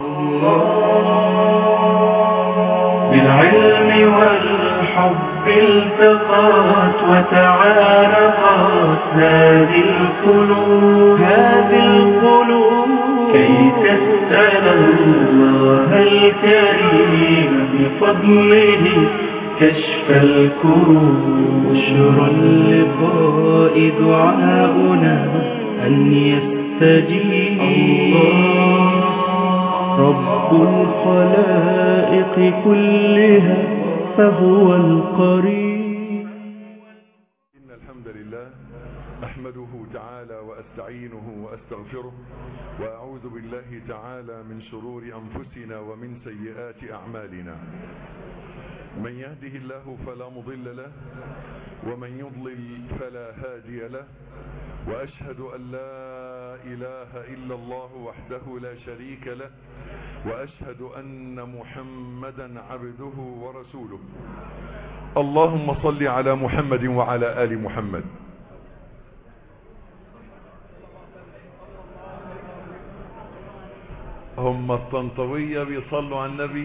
بالعلم والحب التقات وتعارفت هذه القلوب هذه القلوب كي تسأل الله الكريم بفضله كشف الكروب بشرى اللقاء دعاؤنا أن يستجيب رب الخلائق كلها فهو القريب إن الحمد لله أحمده تعالى وأستعينه وأستغفره وأعوذ بالله تعالى من شرور أنفسنا ومن سيئات أعمالنا من يهده الله فلا مضل له ومن يضلل فلا هادي له وأشهد أن لا إله إلا الله وحده لا شريك له وأشهد أن محمدا عبده ورسوله اللهم صل على محمد وعلى آل محمد هم الطنطوية بيصلوا على النبي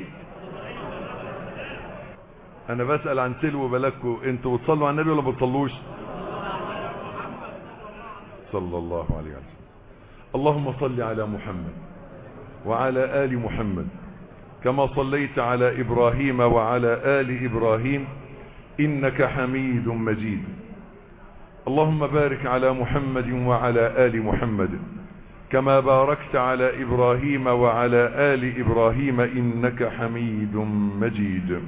انا بسأل عن سلو بلدكم انتوا بتصلوا على النبي ولا بتصلوش صلى الله عليه وسلم اللهم صل على محمد وعلى آل محمد كما صليت على إبراهيم وعلى آل إبراهيم إنك حميد مجيد اللهم بارك على محمد وعلى آل محمد كما باركت على إبراهيم وعلى آل إبراهيم إنك حميد مجيد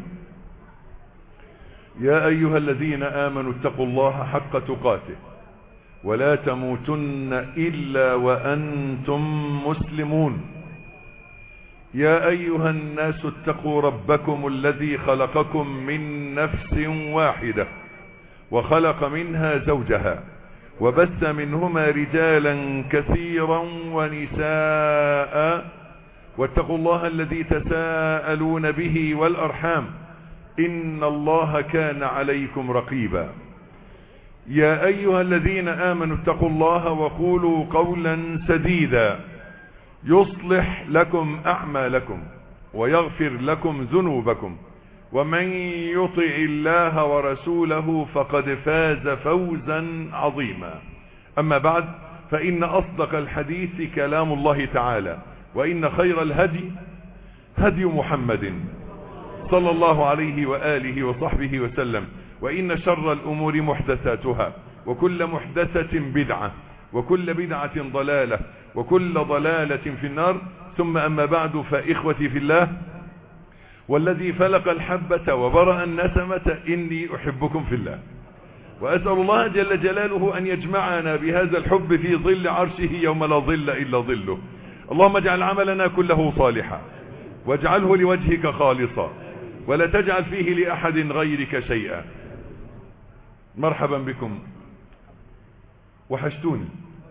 يا أيها الذين آمنوا اتقوا الله حق تقاته ولا تموتن إلا وأنتم مسلمون يا أيها الناس اتقوا ربكم الذي خلقكم من نفس واحدة وخلق منها زوجها وبث منهما رجالا كثيرا ونساء واتقوا الله الذي تساءلون به والأرحام إن الله كان عليكم رقيبا يا أيها الذين آمنوا اتقوا الله وقولوا قولا سديدا يصلح لكم أعمالكم ويغفر لكم ذنوبكم ومن يطع الله ورسوله فقد فاز فوزا عظيما أما بعد فإن أصدق الحديث كلام الله تعالى وإن خير الهدي هدي محمد صلى الله عليه وآله وصحبه وسلم وإن شر الأمور محدثاتها وكل محدثة بدعة وكل بدعة ضلالة وكل ضلالة في النار ثم أما بعد فإخوتي في الله والذي فلق الحبة وبرأ النسمة إني أحبكم في الله وأسأل الله جل جلاله أن يجمعنا بهذا الحب في ظل عرشه يوم لا ظل إلا ظله اللهم اجعل عملنا كله صالحا واجعله لوجهك خالصا ولا تجعل فيه لأحد غيرك شيئا مرحبا بكم وحشتوني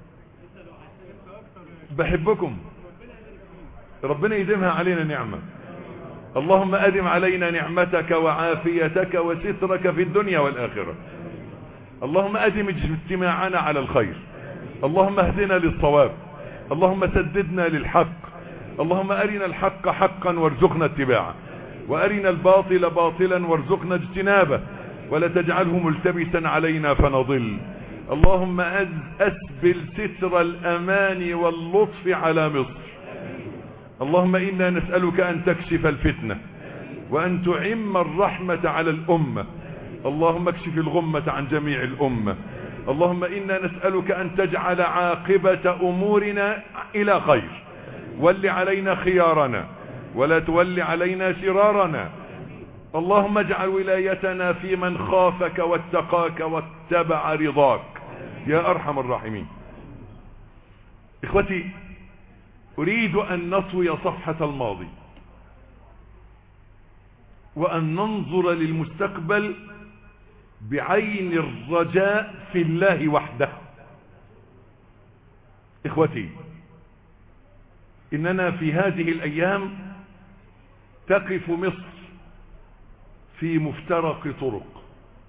بحبكم ربنا يديمها علينا نعمة اللهم أدم علينا نعمتك وعافيتك وسترك في الدنيا والآخرة اللهم أدم اجتماعنا على الخير اللهم اهدنا للصواب اللهم سددنا للحق اللهم أرنا الحق حقا وارزقنا اتباعه وأرنا الباطل باطلا وارزقنا اجتنابه ولا تجعله ملتبسا علينا فنضل اللهم أسبل ستر الأمان واللطف على مصر اللهم إنا نسألك أن تكشف الفتنة وأن تعم الرحمة على الأمة اللهم اكشف الغمة عن جميع الأمة اللهم إنا نسألك أن تجعل عاقبة أمورنا إلى خير ول علينا خيارنا ولا تول علينا شرارنا اللهم اجعل ولايتنا في من خافك واتقاك واتبع رضاك يا أرحم الراحمين إخوتي أريد أن نطوي صفحة الماضي وأن ننظر للمستقبل بعين الرجاء في الله وحده إخوتي إننا في هذه الأيام تقف مصر في مفترق طرق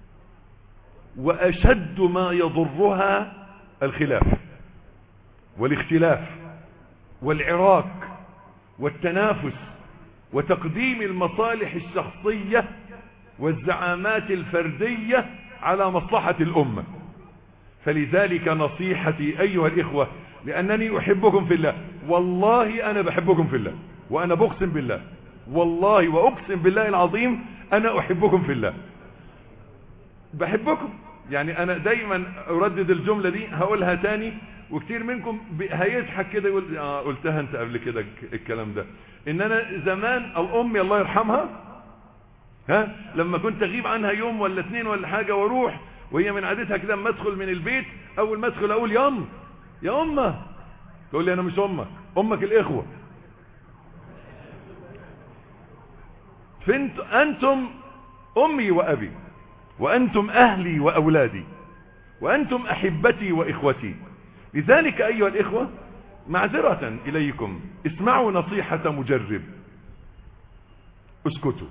وأشد ما يضرها الخلاف والاختلاف والعراك والتنافس وتقديم المصالح الشخصية والزعامات الفردية على مصلحة الأمة فلذلك نصيحتي أيها الإخوة لأنني أحبكم في الله والله أنا بحبكم في الله وأنا بقسم بالله والله وأقسم بالله العظيم أنا أحبكم في الله بحبكم يعني أنا دايما أردد الجملة دي هقولها تاني وكتير منكم هيضحك كده يقول آه قلتها انت قبل كده الكلام ده ان انا زمان الامي الله يرحمها ها لما كنت اغيب عنها يوم ولا اتنين ولا حاجة واروح وهي من عادتها كده اما ادخل من البيت اول ما ادخل اقول يام يا امه تقول لي انا مش امك امك الاخوة فانت انتم امي وابي وانتم اهلي واولادي وانتم احبتي واخوتي لذلك ايها الاخوة معذرة اليكم اسمعوا نصيحة مجرب اسكتوا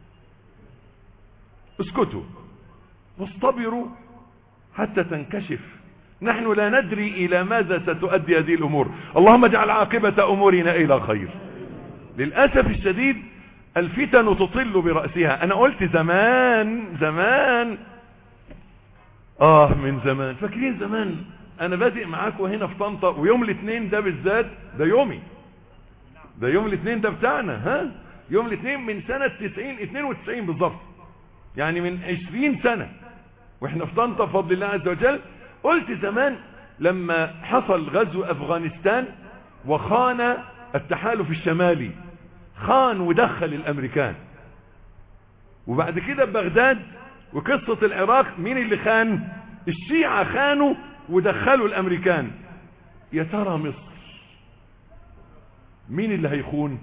اسكتوا واصطبروا حتى تنكشف نحن لا ندري الى ماذا ستؤدي هذه الامور اللهم اجعل عاقبة امورنا الى خير للأسف الشديد الفتن تطل برأسها انا قلت زمان زمان اه من زمان فاكرين زمان انا بادئ معاكم هنا في طنطا ويوم الاثنين ده بالذات ده يومي ده يوم الاثنين ده بتاعنا ها يوم الاثنين من سنة 90 92 بالظبط يعني من 20 سنة واحنا في طنطا بفضل الله عز وجل قلت زمان لما حصل غزو افغانستان وخان التحالف الشمالي خان ودخل الامريكان وبعد كده بغداد وقصة العراق مين اللي خان الشيعة خانوا ودخلوا الامريكان يا ترى مصر مين اللي هيخون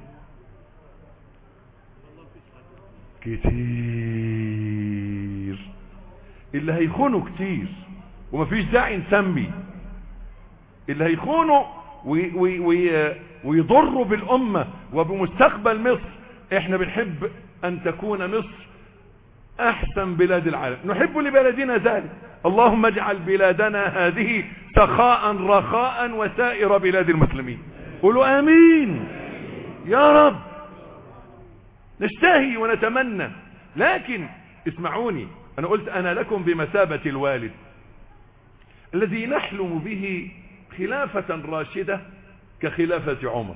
كتير اللي هيخونوا كتير ومفيش داعي نسمي اللي هيخونوا وي وي وي ويضروا بالأمة وبمستقبل مصر احنا بنحب ان تكون مصر احسن بلاد العالم نحب لبلدنا ذلك اللهم اجعل بلادنا هذه سخاء رخاء وسائر بلاد المسلمين قولوا امين يا رب نشتهي ونتمنى لكن اسمعوني انا قلت انا لكم بمثابة الوالد الذي نحلم به خلافة راشدة كخلافة عمر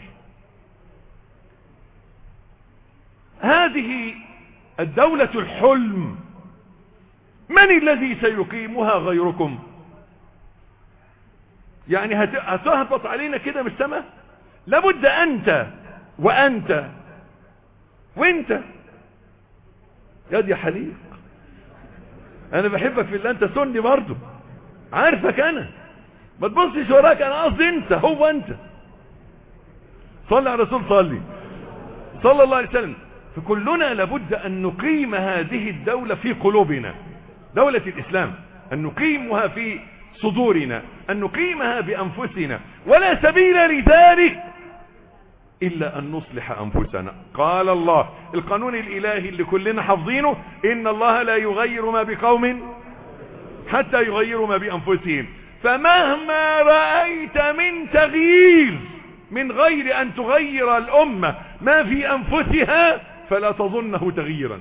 هذه الدولة الحلم من الذي سيقيمها غيركم يعني هتهبط علينا كده من السماء لابد انت وانت وانت يا حليق انا بحبك في الله انت سني برضه عارفك انا ما تبصش وراك انا قصدي انت هو انت صلي على الرسول صلي صلى الله عليه وسلم فكلنا لابد ان نقيم هذه الدولة في قلوبنا دولة الاسلام ان نقيمها في صدورنا ان نقيمها بانفسنا ولا سبيل لذلك الا ان نصلح انفسنا قال الله القانون الالهي اللي كلنا حافظينه ان الله لا يغير ما بقوم حتى يغيروا ما بانفسهم فمهما رأيت من تغيير من غير ان تغير الامة ما في انفسها فلا تظنه تغييرا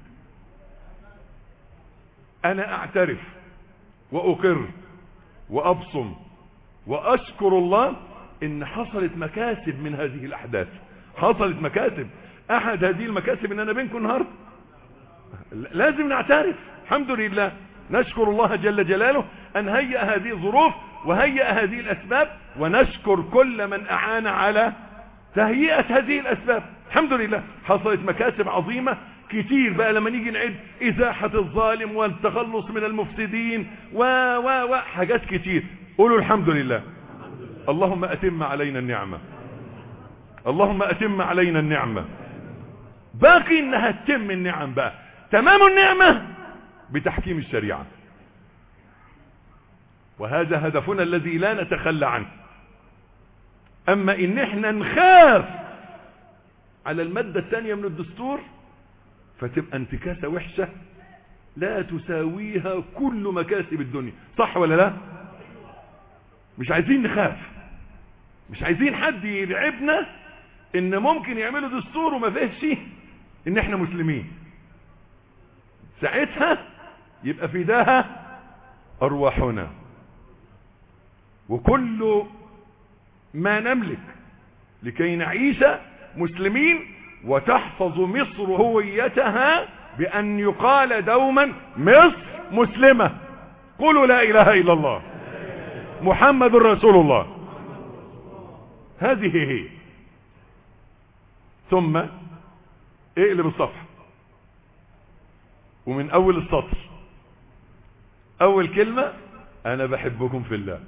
انا اعترف واقر وابصم واشكر الله ان حصلت مكاسب من هذه الاحداث حصلت مكاسب احد هذه المكاسب ان انا بينكم النهارده لازم نعترف الحمد لله نشكر الله جل جلاله ان هيأ هذه الظروف وهيأ هذه الاسباب ونشكر كل من اعان على تهيئة هذه الاسباب الحمد لله حصلت مكاسب عظيمة كتير بقى لما نيجي نعد ازاحة الظالم والتخلص من المفسدين و و و حاجات كتير قولوا الحمد لله اللهم اتم علينا النعمة اللهم اتم علينا النعمة باقي انها تتم النعم بقى تمام النعمة بتحكيم الشريعة وهذا هدفنا الذي لا نتخلى عنه اما ان احنا نخاف على المادة الثانية من الدستور فتبقى انتكاسة وحشة لا تساويها كل مكاسب الدنيا صح ولا لا مش عايزين نخاف مش عايزين حد يرعبنا ان ممكن يعملوا دستور وما فيهش ان احنا مسلمين ساعتها يبقى في داها ارواحنا وكل ما نملك لكي نعيش مسلمين وتحفظ مصر هويتها بأن يقال دوما مصر مسلمة قولوا لا إله إلا الله محمد رسول الله هذه هي ثم اقلب الصفحة ومن أول السطر أول كلمة أنا بحبكم في الله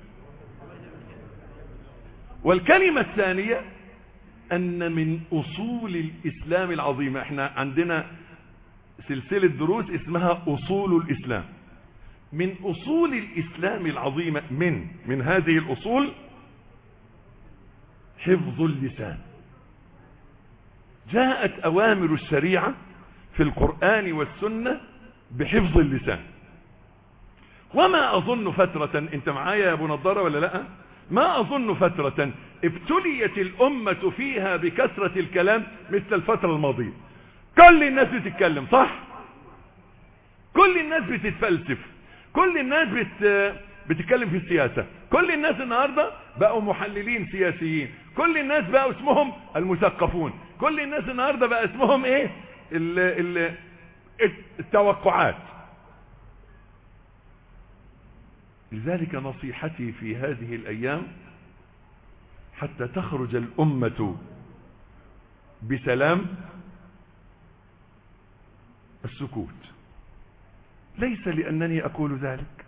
والكلمة الثانية أن من أصول الإسلام العظيمة احنا عندنا سلسلة دروس اسمها أصول الإسلام من أصول الإسلام العظيمة من من هذه الأصول حفظ اللسان جاءت أوامر الشريعة في القرآن والسنة بحفظ اللسان وما أظن فترة انت معايا يا ابو نضارة ولا لا ما أظن فترة ابتليت الأمة فيها بكثرة الكلام مثل الفترة الماضية كل الناس بتتكلم صح كل الناس بتتفلسف كل الناس بت... بتتكلم في السياسة كل الناس النهاردة بقوا محللين سياسيين كل الناس بقوا اسمهم المثقفون كل الناس النهاردة بقى اسمهم ايه ال... ال... التوقعات لذلك نصيحتي في هذه الأيام حتى تخرج الأمة بسلام السكوت ليس لأنني أقول ذلك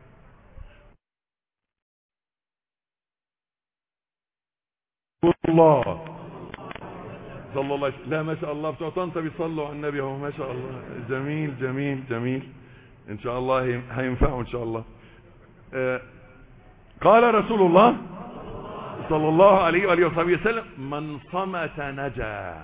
الله صلى الله عليه وسلم لا ما شاء الله بتوع طنطا بيصلوا على النبي اهو ما شاء الله جميل جميل جميل ان شاء الله هينفعوا ان شاء الله آه قال رسول الله صلى الله عليه وآله وصحبه وسلم من صمت نجا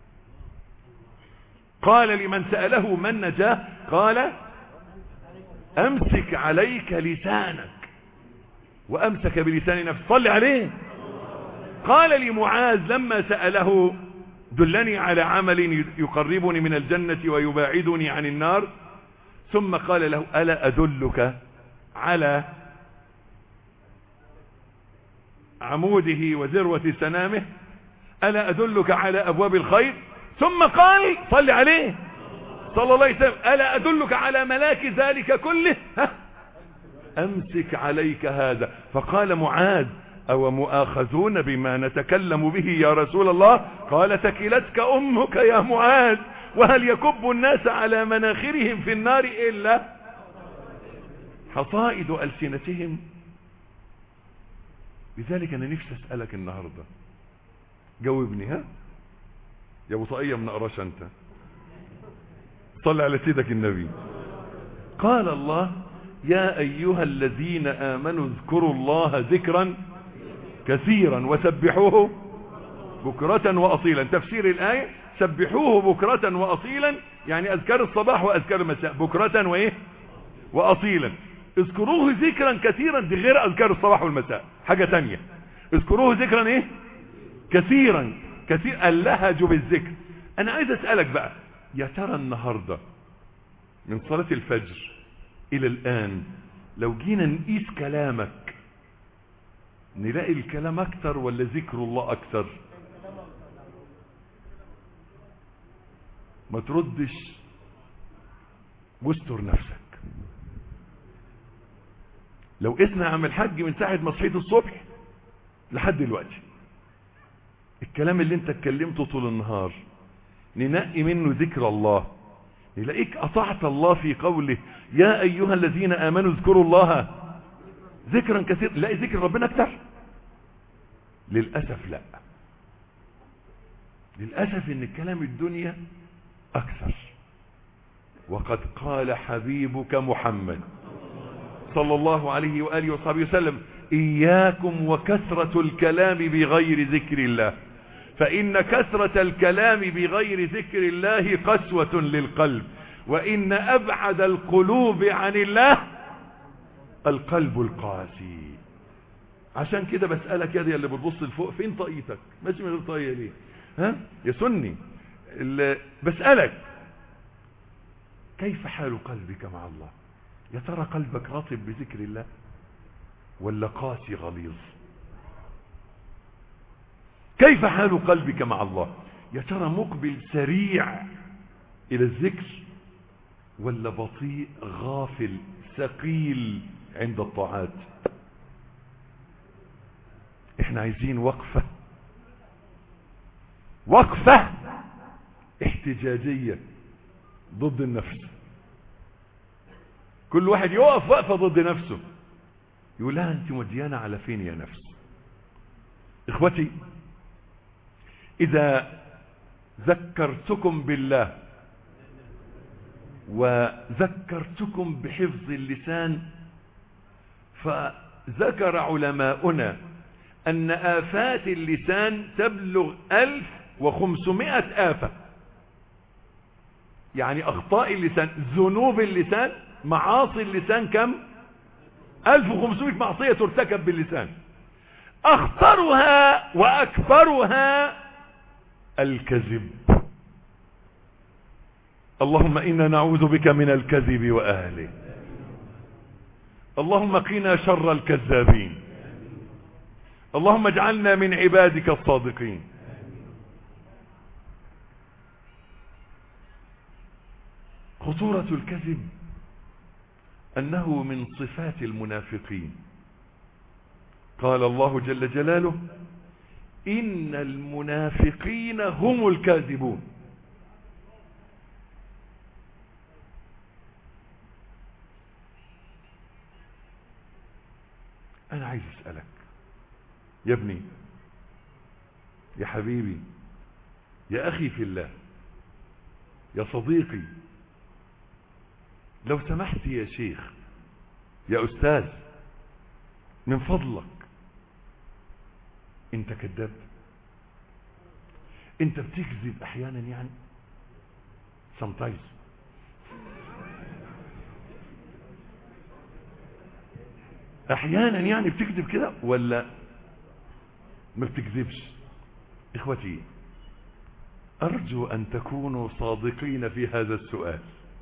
قال لمن سأله من نجاه قال امسك عليك لسانك وامسك بلسان نفسه صل عليه قال لمعاذ لما سأله دلني على عمل يقربني من الجنة ويباعدني عن النار ثم قال له ألا أدلك على عموده وذروة سنامه ألا أدلك على أبواب الخير ثم قال صل عليه صلى الله عليه وسلم ألا أدلك على ملاك ذلك كله ها أمسك عليك هذا فقال معاذ أو مؤاخذون بما نتكلم به يا رسول الله قال تكلتك أمك يا معاذ وهل يكب الناس على مناخرهم في النار إلا حصائد ألسنتهم لذلك أنا نفسي أسألك النهاردة جاوبني ها يا ابو طاقية من قراش أنت صل على سيدك النبي قال الله يا أيها الذين آمنوا اذكروا الله ذكرا كثيرا وسبحوه بكرة وأصيلا تفسير الآية سبحوه بكرة وأصيلا يعني أذكار الصباح وأذكار المساء بكرة وإيه وأصيلا اذكروه ذكرا كثيرا دي غير أذكار الصباح والمساء حاجة تانية اذكروه ذكرا إيه كثيرا كثير اللهج بالذكر أنا عايز أسألك بقى يا ترى النهاردة من صلاة الفجر إلى الآن لو جينا نقيس كلامك نلاقي الكلام اكتر ولا ذكر الله اكتر ما تردش واستر نفسك لو قسنا يا عم الحاج من ساعة ما صحيت الصبح لحد دلوقتي الكلام اللي انت اتكلمته طول النهار ننقي منه ذكر الله نلاقيك اطعت الله في قوله يا ايها الذين امنوا اذكروا الله ذكرا كثير لا ذكر ربنا اكتر للأسف لا للأسف ان كلام الدنيا اكثر وقد قال حبيبك محمد صلى الله عليه وآله وصحبه وسلم إياكم وكثرة الكلام بغير ذكر الله فإن كثرة الكلام بغير ذكر الله قسوة للقلب وإن أبعد القلوب عن الله القلب القاسي عشان كده بسألك يا دي اللي بتبص لفوق فين طاقيتك ماشي من غير طاقية ليه ها يا سني ال- بسألك كيف حال قلبك مع الله يا ترى قلبك رطب بذكر الله ولا قاسي غليظ كيف حال قلبك مع الله يا ترى مقبل سريع الى الذكر ولا بطيء غافل ثقيل عند الطاعات احنا عايزين وقفة وقفة احتجاجية ضد النفس كل واحد يقف وقفة ضد نفسه يقول لها انت مديانة على فين يا نفس اخوتي اذا ذكرتكم بالله وذكرتكم بحفظ اللسان فذكر علماؤنا ان افات اللسان تبلغ الف وخمسمائة افة يعني اخطاء اللسان ذنوب اللسان معاصي اللسان كم 1500 معصية ترتكب باللسان اخطرها واكبرها الكذب اللهم انا نعوذ بك من الكذب واهله اللهم قنا شر الكذابين اللهم اجعلنا من عبادك الصادقين خطورة الكذب انه من صفات المنافقين قال الله جل جلاله ان المنافقين هم الكاذبون انا عايز اسألك يا ابني يا حبيبي يا اخي في الله يا صديقي لو سمحت يا شيخ يا استاذ من فضلك انت كذاب انت بتكذب احيانا يعني sometimes احيانا يعني بتكذب كده ولا ما بتكذبش اخوتي ارجو ان تكونوا صادقين في هذا السؤال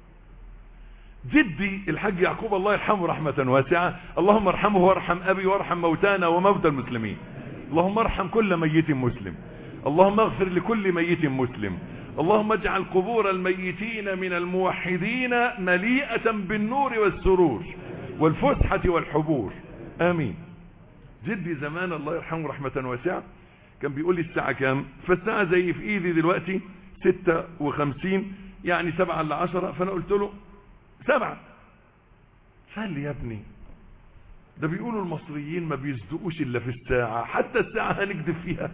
جدي الحاج يعقوب الله يرحمه رحمة واسعة اللهم ارحمه وارحم ابي وارحم موتانا وموتى المسلمين اللهم ارحم كل ميت مسلم اللهم اغفر لكل ميت مسلم اللهم اجعل قبور الميتين من الموحدين مليئة بالنور والسرور والفسحة والحبور امين جدي زمان الله يرحمه رحمة واسعة كان بيقول لي الساعة كام فالساعة زي في ايدي دلوقتي ستة وخمسين يعني سبعة لعشرة فانا قلت له سبعة قال لي يا ابني ده بيقولوا المصريين ما بيصدقوش الا في الساعة حتى الساعة هنكذب فيها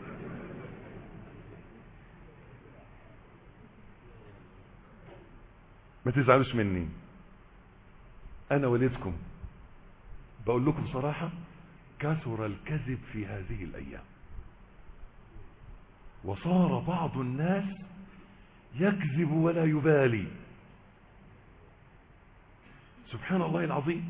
ما تزعلوش مني انا والدكم بقول لكم صراحة كثر الكذب في هذه الايام وصار بعض الناس يكذب ولا يبالي سبحان الله العظيم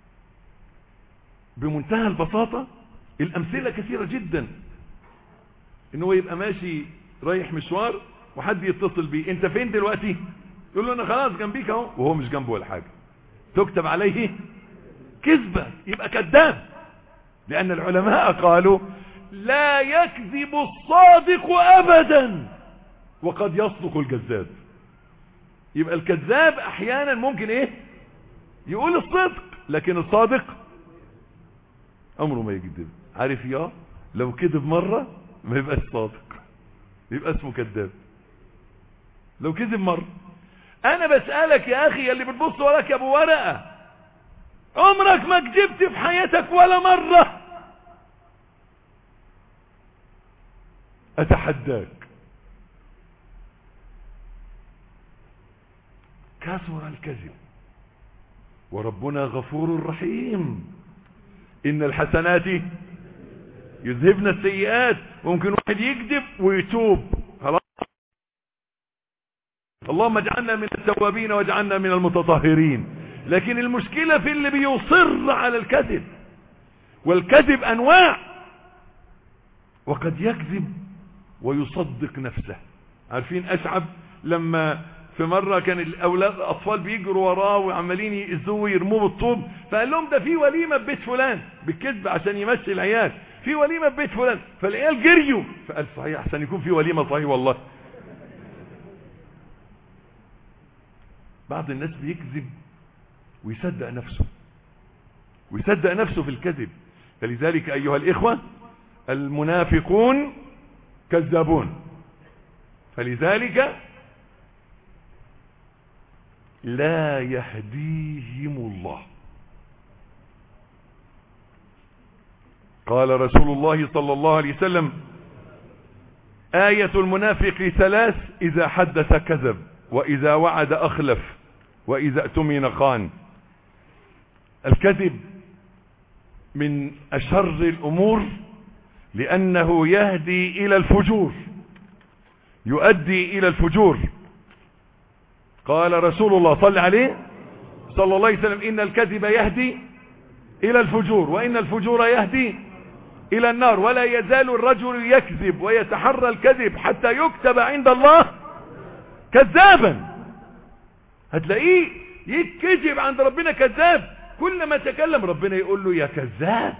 بمنتهى البساطة الامثلة كثيرة جدا ان هو يبقى ماشي رايح مشوار وحد يتصل بيه انت فين دلوقتي يقول له انا خلاص جنبيك اهو وهو مش جنبه ولا حاجة تكتب عليه كذبة يبقى كذاب لان العلماء قالوا لا يكذب الصادق ابدا وقد يصدق الكذاب يبقى الكذاب احيانا ممكن ايه يقول الصدق لكن الصادق عمره ما يكذب عارف يا لو كذب مرة ما يبقاش صادق يبقى اسمه كذاب لو كذب مرة انا بسألك يا اخي اللي بتبص وراك يا ابو ورقة عمرك ما كذبت في حياتك ولا مرة اتحداك كثر الكذب وربنا غفور رحيم ان الحسنات يذهبن السيئات ممكن واحد يكذب ويتوب خلاص اللهم اجعلنا من التوابين واجعلنا من المتطهرين لكن المشكلة في اللي بيصر على الكذب والكذب انواع وقد يكذب ويصدق نفسه عارفين أشعب لما في مرة كان الأولاد الأطفال بيجروا وراه وعمالين يأذوه ويرموه بالطوب فقال لهم ده في وليمة في بيت فلان بالكذب عشان يمشي العيال في وليمة في بيت فلان فالعيال جريوا فقال صحيح أحسن يكون في وليمة صحيح والله بعض الناس بيكذب ويصدق نفسه ويصدق نفسه في الكذب فلذلك أيها الإخوة المنافقون كذابون فلذلك لا يهديهم الله قال رسول الله صلى الله عليه وسلم آية المنافق ثلاث إذا حدث كذب وإذا وعد أخلف وإذا اؤتمن خان الكذب من أشر الأمور لأنه يهدي إلى الفجور يؤدي إلى الفجور قال رسول الله صلى عليه صلى الله عليه وسلم إن الكذب يهدي إلى الفجور وإن الفجور يهدي إلى النار ولا يزال الرجل يكذب ويتحرى الكذب حتى يكتب عند الله كذابا هتلاقيه يكذب عند ربنا كذاب كل ما تكلم ربنا يقول له يا كذاب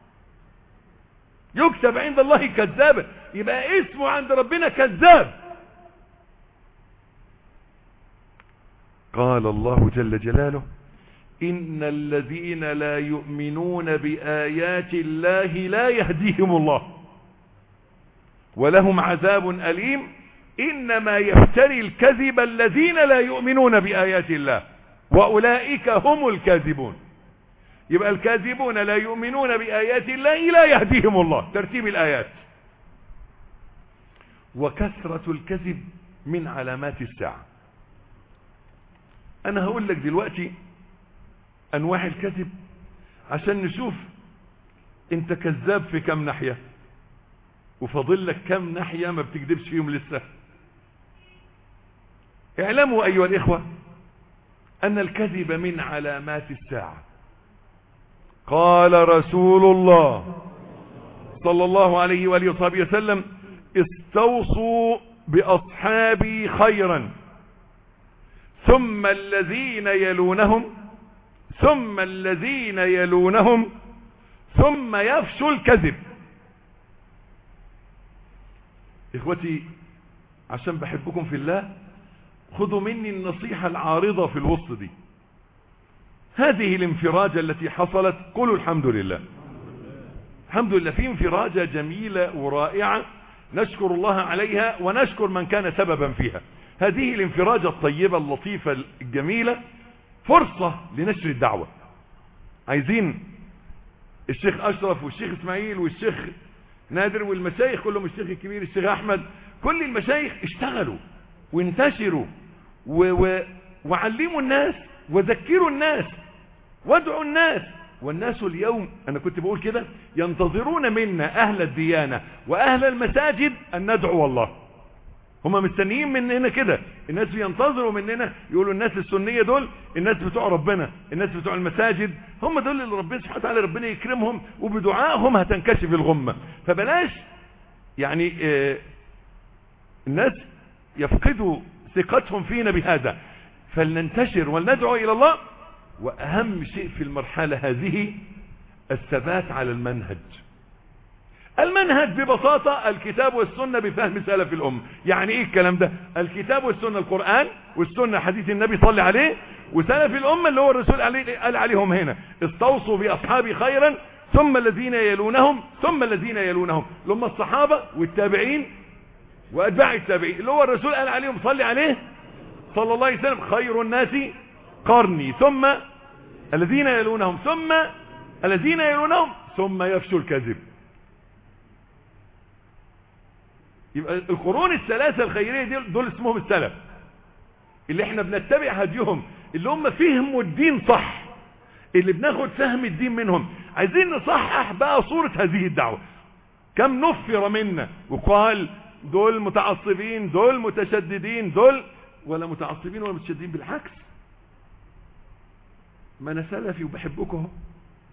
يكتب عند الله كذابا يبقى اسمه عند ربنا كذاب قال الله جل جلاله إن الذين لا يؤمنون بآيات الله لا يهديهم الله ولهم عذاب أليم إنما يفتري الكذب الذين لا يؤمنون بآيات الله وأولئك هم الكاذبون يبقى الكاذبون لا يؤمنون بآيات الله لا يهديهم الله ترتيب الآيات وكثرة الكذب من علامات الساعة أنا هقول لك دلوقتي أنواع الكذب عشان نشوف أنت كذاب في كم ناحية وفاضل لك كم ناحية ما بتكذبش فيهم لسه اعلموا أيها الإخوة أن الكذب من علامات الساعة قال رسول الله صلى الله عليه وآله وصحبه وسلم استوصوا بأصحابي خيرا ثم الذين يلونهم ثم الذين يلونهم ثم يفشو الكذب اخوتي عشان بحبكم في الله خذوا مني النصيحة العارضة في الوسط دي هذه الانفراجة التي حصلت قولوا الحمد لله الحمد لله في انفراجة جميلة ورائعة نشكر الله عليها ونشكر من كان سببا فيها هذه الانفراجة الطيبة اللطيفة الجميلة فرصة لنشر الدعوة عايزين الشيخ أشرف والشيخ إسماعيل والشيخ نادر والمشايخ كلهم الشيخ الكبير الشيخ أحمد كل المشايخ اشتغلوا وانتشروا و و وعلموا الناس وذكروا الناس وادعوا الناس والناس اليوم أنا كنت بقول كده ينتظرون منا أهل الديانة وأهل المساجد أن ندعو الله هم مستنيين مننا كده الناس بينتظروا مننا يقولوا الناس السنية دول الناس بتوع ربنا الناس بتوع المساجد هم دول اللي ربنا سبحانه وتعالى ربنا يكرمهم وبدعائهم هتنكشف الغمة فبلاش يعني آه الناس يفقدوا ثقتهم فينا بهذا فلننتشر ولندعو إلى الله وأهم شيء في المرحلة هذه الثبات على المنهج المنهج ببساطة الكتاب والسنة بفهم سلف الأمة يعني ايه الكلام ده الكتاب والسنة القرآن والسنة حديث النبي صلى عليه وسلف الأمة اللي هو الرسول عليه قال عليهم هنا استوصوا بأصحابي خيرا ثم الذين يلونهم ثم الذين يلونهم لهم الصحابة والتابعين وأتباع التابعين اللي هو الرسول قال عليهم صلي عليه صلى الله عليه وسلم خير الناس قرني ثم الذين يلونهم ثم الذين يلونهم ثم يفشوا الكذب يبقى القرون الثلاثة الخيرية دي دول اسمهم السلف اللي احنا بنتبع هديهم اللي هم فهموا الدين صح اللي بناخد فهم الدين منهم عايزين نصحح بقى صورة هذه الدعوة كم نفر منا وقال دول متعصبين دول متشددين دول ولا متعصبين ولا متشددين بالعكس ما انا سلفي وبحبكم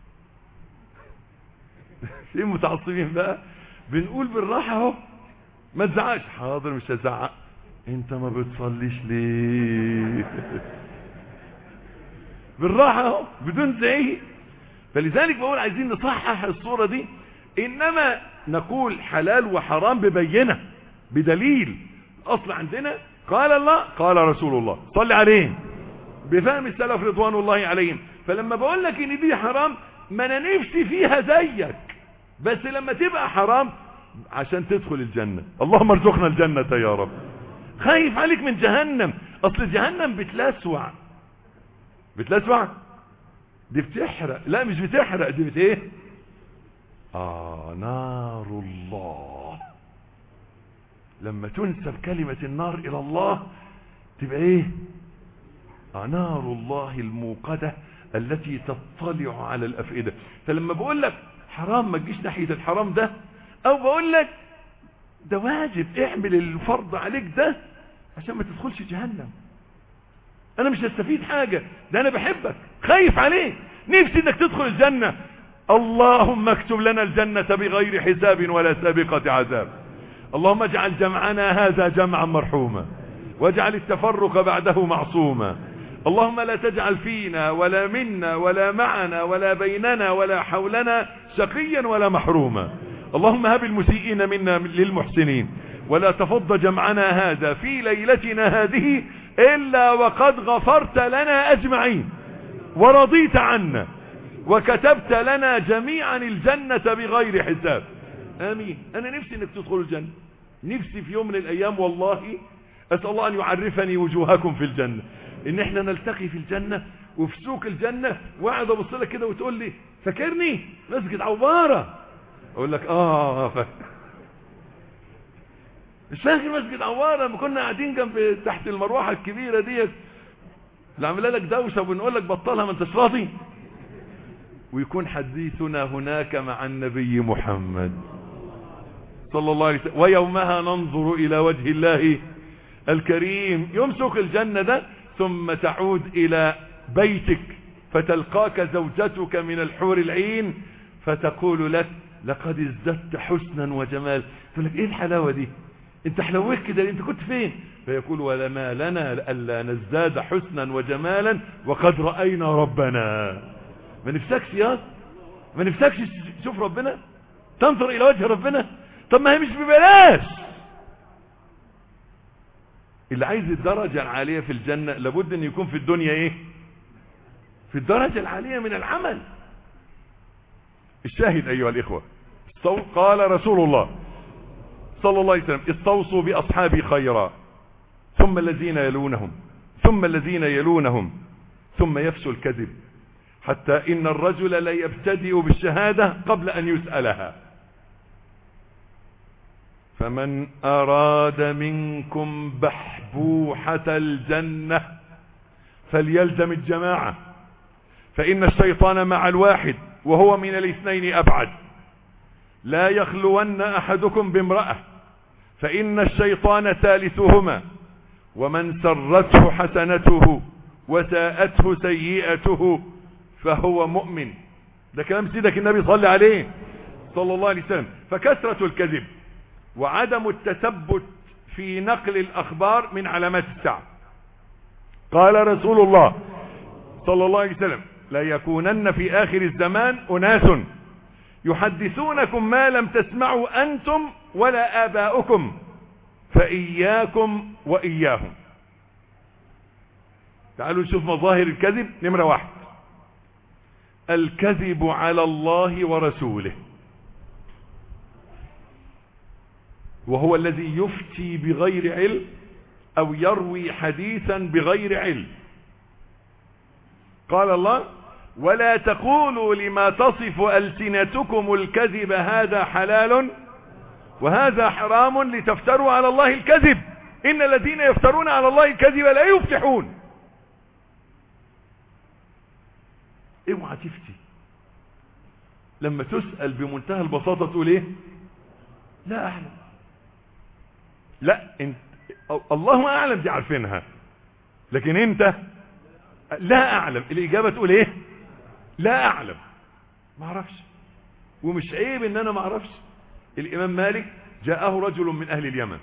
في متعصبين بقى بنقول بالراحة اهو ما تزعقش حاضر مش هزعق انت ما بتصليش ليه بالراحة اهو بدون زعيق فلذلك بقول عايزين نصحح الصورة دي انما نقول حلال وحرام ببينة بدليل اصل عندنا قال الله قال رسول الله صلي عليه بفهم السلف رضوان الله عليهم فلما بقول لك ان دي حرام ما انا نفسي فيها زيك بس لما تبقى حرام عشان تدخل الجنة اللهم ارزقنا الجنة يا رب خايف عليك من جهنم اصل جهنم بتلسوع بتلسوع دي بتحرق لا مش بتحرق دي بت ايه اه نار الله لما تنسب كلمة النار الى الله تبقى ايه آه نار الله الموقدة التي تطلع على الافئدة فلما بقول لك حرام ما تجيش ناحية الحرام ده او بقول لك ده واجب اعمل الفرض عليك ده عشان ما تدخلش جهنم انا مش هستفيد حاجة ده انا بحبك خايف عليك نفسي انك تدخل الجنة اللهم اكتب لنا الجنة بغير حساب ولا سابقة عذاب اللهم اجعل جمعنا هذا جمعا مرحوما واجعل التفرق بعده معصوما اللهم لا تجعل فينا ولا منا ولا معنا ولا بيننا ولا حولنا شقيا ولا محروما اللهم هب المسيئين منا للمحسنين ولا تفض جمعنا هذا في ليلتنا هذه إلا وقد غفرت لنا أجمعين ورضيت عنا وكتبت لنا جميعا الجنة بغير حساب آمين أنا نفسي أنك تدخل الجنة نفسي في يوم من الأيام والله أسأل الله أن يعرفني وجوهكم في الجنة إن إحنا نلتقي في الجنة وفي سوق الجنة وقاعد أبص لك كده وتقول لي فاكرني مسجد عوارة أقول لك آه فاكر مش فاكر مسجد عوارة لما كنا قاعدين جنب تحت المروحة الكبيرة ديت اللي عامله لك دوشة وبنقول لك بطلها ما انتش راضي ويكون حديثنا هناك مع النبي محمد صلى الله عليه وسلم ويومها ننظر إلى وجه الله الكريم يمسك الجنة ده ثم تعود إلى بيتك فتلقاك زوجتك من الحور العين فتقول لك لقد ازددت حسنا وجمال تقول لك ايه الحلاوة دي انت حلوك كده انت كنت فين فيقول ولما لنا ألا نزداد حسنا وجمالا وقد رأينا ربنا ما نفسكش يا ما نفسكش تشوف ربنا تنظر الى وجه ربنا طب ما هي مش ببلاش اللي عايز الدرجة العالية في الجنة لابد ان يكون في الدنيا ايه في الدرجة العالية من العمل الشاهد ايها الاخوة قال رسول الله صلى الله عليه وسلم استوصوا باصحابي خيرا ثم الذين يلونهم ثم الذين يلونهم ثم يفشو الكذب حتى ان الرجل لا يبتدئ بالشهادة قبل ان يسألها فمن اراد منكم بحبوحة الجنة فليلزم الجماعة فان الشيطان مع الواحد وهو من الاثنين ابعد لا يخلون احدكم بامرأة فان الشيطان ثالثهما ومن سرته حسنته وساءته سيئته فهو مؤمن ده كلام سيدك النبي صلى عليه صلى الله عليه وسلم فكثرة الكذب وعدم التثبت في نقل الاخبار من علامات الساعة قال رسول الله صلى الله عليه وسلم لا يكونن في اخر الزمان اناس يحدثونكم ما لم تسمعوا انتم ولا اباؤكم فاياكم واياهم تعالوا نشوف مظاهر الكذب نمرة واحد الكذب على الله ورسوله وهو الذي يفتي بغير علم او يروي حديثا بغير علم قال الله ولا تقولوا لما تصف ألسنتكم الكذب هذا حلال وهذا حرام لتفتروا على الله الكذب إن الذين يفترون على الله الكذب لا يفتحون اوعى تفتي لما تسأل بمنتهى البساطة تقول ايه لا اعلم لا انت الله اعلم دي عارفينها لكن انت لا اعلم الاجابة تقول ايه لا اعلم ما اعرفش ومش عيب ان انا ما اعرفش الامام مالك جاءه رجل من أهل اليمن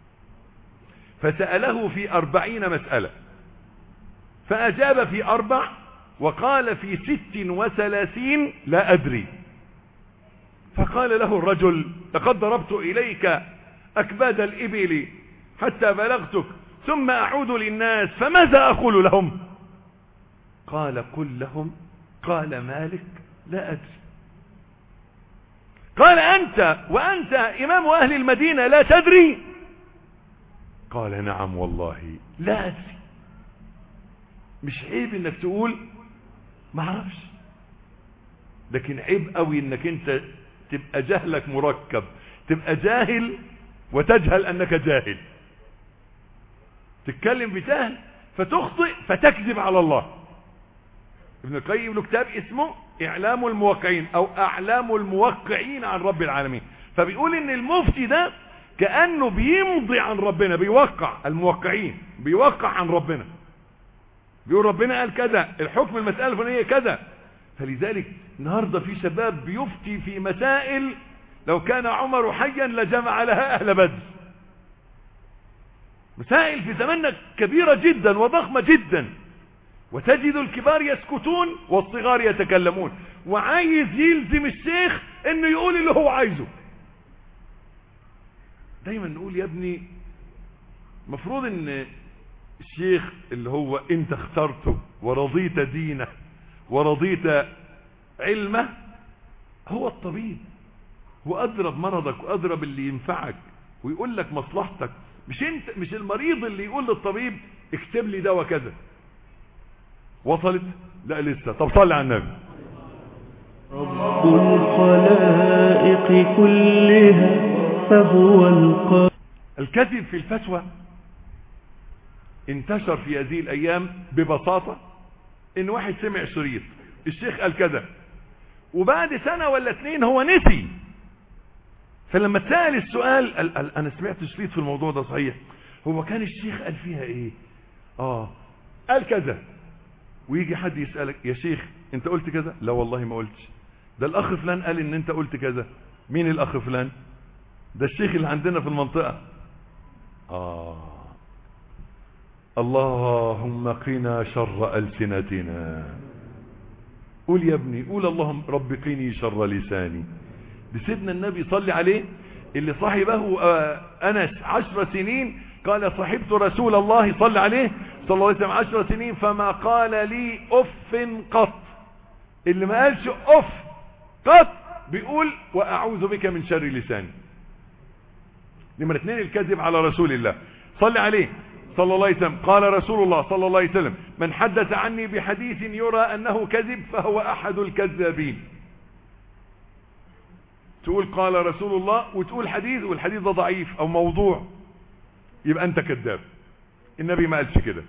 فسأله في أربعين مسألة فأجاب في أربع وقال في ست وثلاثين لا أدري فقال له الرجل لقد ضربت إليك أكباد الإبل حتى بلغتك ثم أعود للناس فماذا أقول لهم قال قل لهم قال مالك لا أدري قال أنت وأنت إمام أهل المدينة لا تدري قال نعم والله لا أدري مش عيب انك تقول ما اعرفش لكن عيب قوي انك انت تبقى جهلك مركب تبقى جاهل وتجهل انك جاهل تتكلم بجهل فتخطئ فتكذب على الله ابن القيم له كتاب اسمه اعلام الموقعين او اعلام الموقعين عن رب العالمين فبيقول ان المفتي ده كأنه بيمضي عن ربنا بيوقع الموقعين بيوقع عن ربنا بيقول ربنا قال كذا الحكم المسألة الفلانية كذا فلذلك النهاردة في شباب بيفتي في مسائل لو كان عمر حيا لجمع لها أهل بدر مسائل في زماننا كبيرة جدا وضخمة جدا وتجد الكبار يسكتون والصغار يتكلمون وعايز يلزم الشيخ انه يقول اللي هو عايزه دايما نقول يا ابني مفروض ان الشيخ اللي هو انت اخترته ورضيت دينه ورضيت علمه هو الطبيب واضرب مرضك واضرب اللي ينفعك ويقول لك مصلحتك مش انت مش المريض اللي يقول للطبيب اكتب لي دواء كذا وصلت لا لسه طب صلي على النبي رب الخلائق كلها فهو القادر الكذب في الفتوى انتشر في هذه الايام ببساطة ان واحد سمع شريط الشيخ قال كذا وبعد سنة ولا اتنين هو نسي فلما اتسأل السؤال قال, قال انا سمعت شريط في الموضوع ده صحيح هو كان الشيخ قال فيها ايه اه قال كذا ويجي حد يسألك يا شيخ انت قلت كذا لا والله ما قلتش ده الاخ فلان قال ان انت قلت كذا مين الاخ فلان ده الشيخ اللي عندنا في المنطقة آه اللهم قنا شر ألسنتنا قول يا ابني قول اللهم رب قني شر لساني بسيدنا النبي صلي عليه اللي صاحبه آه أنس عشر سنين قال صحبت رسول الله صلى عليه صلى الله عليه وسلم عشر سنين فما قال لي أف قط اللي ما قالش أف قط بيقول وأعوذ بك من شر لساني نمرة اثنين الكذب على رسول الله صلي عليه صلى الله عليه وسلم قال رسول الله صلى الله عليه وسلم من حدث عني بحديث يرى أنه كذب فهو أحد الكذابين تقول قال رسول الله وتقول حديث والحديث ده ضعيف أو موضوع يبقى أنت كذاب النبي ما قالش كده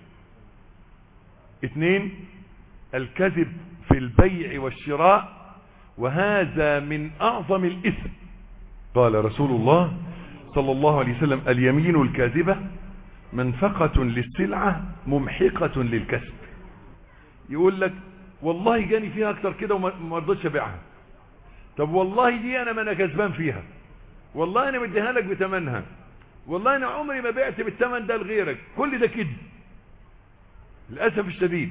اثنين الكذب في البيع والشراء وهذا من أعظم الإثم قال رسول الله صلى الله عليه وسلم اليمين الكاذبة منفقة للسلعة ممحقة للكسب يقول لك والله جاني فيها اكتر كده وما رضيتش ابيعها طب والله دي انا ما انا كسبان فيها والله انا مديها لك بتمنها والله انا عمري ما بعت بالتمن ده لغيرك كل ده كده للاسف الشديد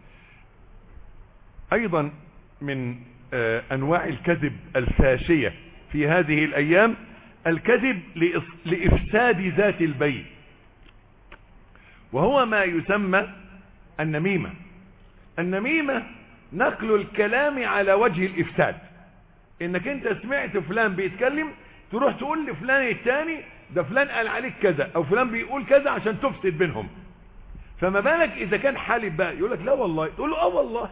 ايضا من انواع الكذب الفاشية في هذه الايام الكذب لإفساد ذات البيت وهو ما يسمى النميمة النميمة نقل الكلام على وجه الإفساد انك انت سمعت فلان بيتكلم تروح تقول لفلان التاني ده فلان قال عليك كذا او فلان بيقول كذا عشان تفسد بينهم فما بالك اذا كان حالب بقى يقول لك لا والله تقول له اه والله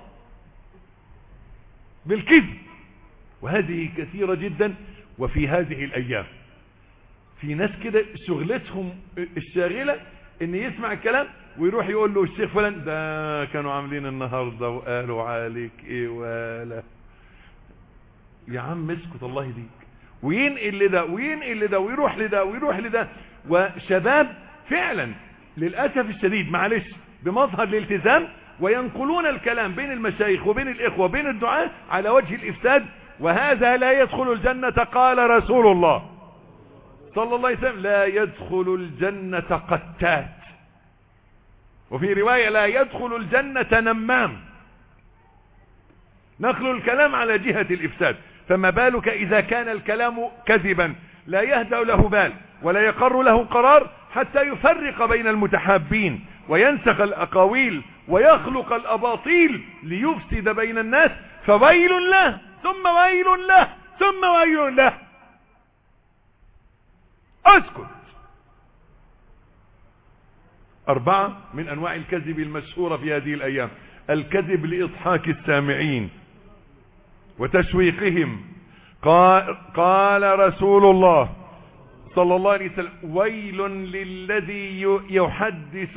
بالكذب وهذه كثيرة جدا وفي هذه الايام في ناس كده شغلتهم الشاغلة ان يسمع الكلام ويروح يقول له الشيخ فلان ده كانوا عاملين النهاردة وقالوا عليك ايه ولا يا عم اسكت الله يهديك وينقل لده وينقل لده ويروح لده ويروح لده وشباب فعلا للأسف الشديد معلش بمظهر الالتزام وينقلون الكلام بين المشايخ وبين الإخوة وبين الدعاء على وجه الإفساد وهذا لا يدخل الجنة قال رسول الله صلى الله عليه وسلم لا يدخل الجنة قتات وفي رواية لا يدخل الجنة نمام نقل الكلام على جهة الإفساد فما بالك إذا كان الكلام كذبا لا يهدأ له بال ولا يقر له قرار حتى يفرق بين المتحابين وينسخ الأقاويل ويخلق الأباطيل ليفسد بين الناس فويل له ثم ويل له ثم ويل له اسكت أربعة من أنواع الكذب المشهورة في هذه الأيام الكذب لإضحاك السامعين وتشويقهم قال, قال رسول الله صلى الله عليه وسلم ويل للذي يحدث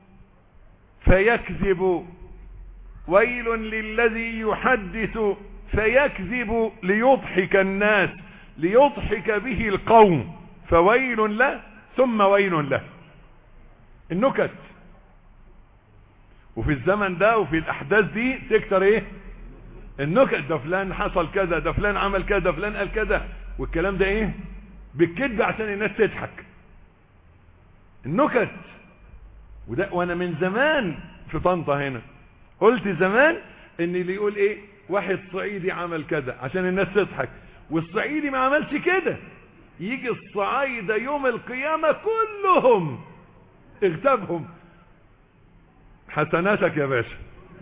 فيكذب ويل للذي يحدث فيكذب ليضحك الناس ليضحك به القوم فويل له ثم ويل له النكت وفي الزمن ده وفي الاحداث دي تكتر ايه النكت ده فلان حصل كذا ده فلان عمل كذا ده فلان قال كذا والكلام ده ايه بالكذب عشان الناس تضحك النكت وده وانا من زمان في طنطا هنا قلت زمان ان اللي يقول ايه واحد صعيدي عمل كذا عشان الناس تضحك والصعيدي ما عملش كده يجي الصعايدة يوم القيامة كلهم اغتابهم حسناتك يا باشا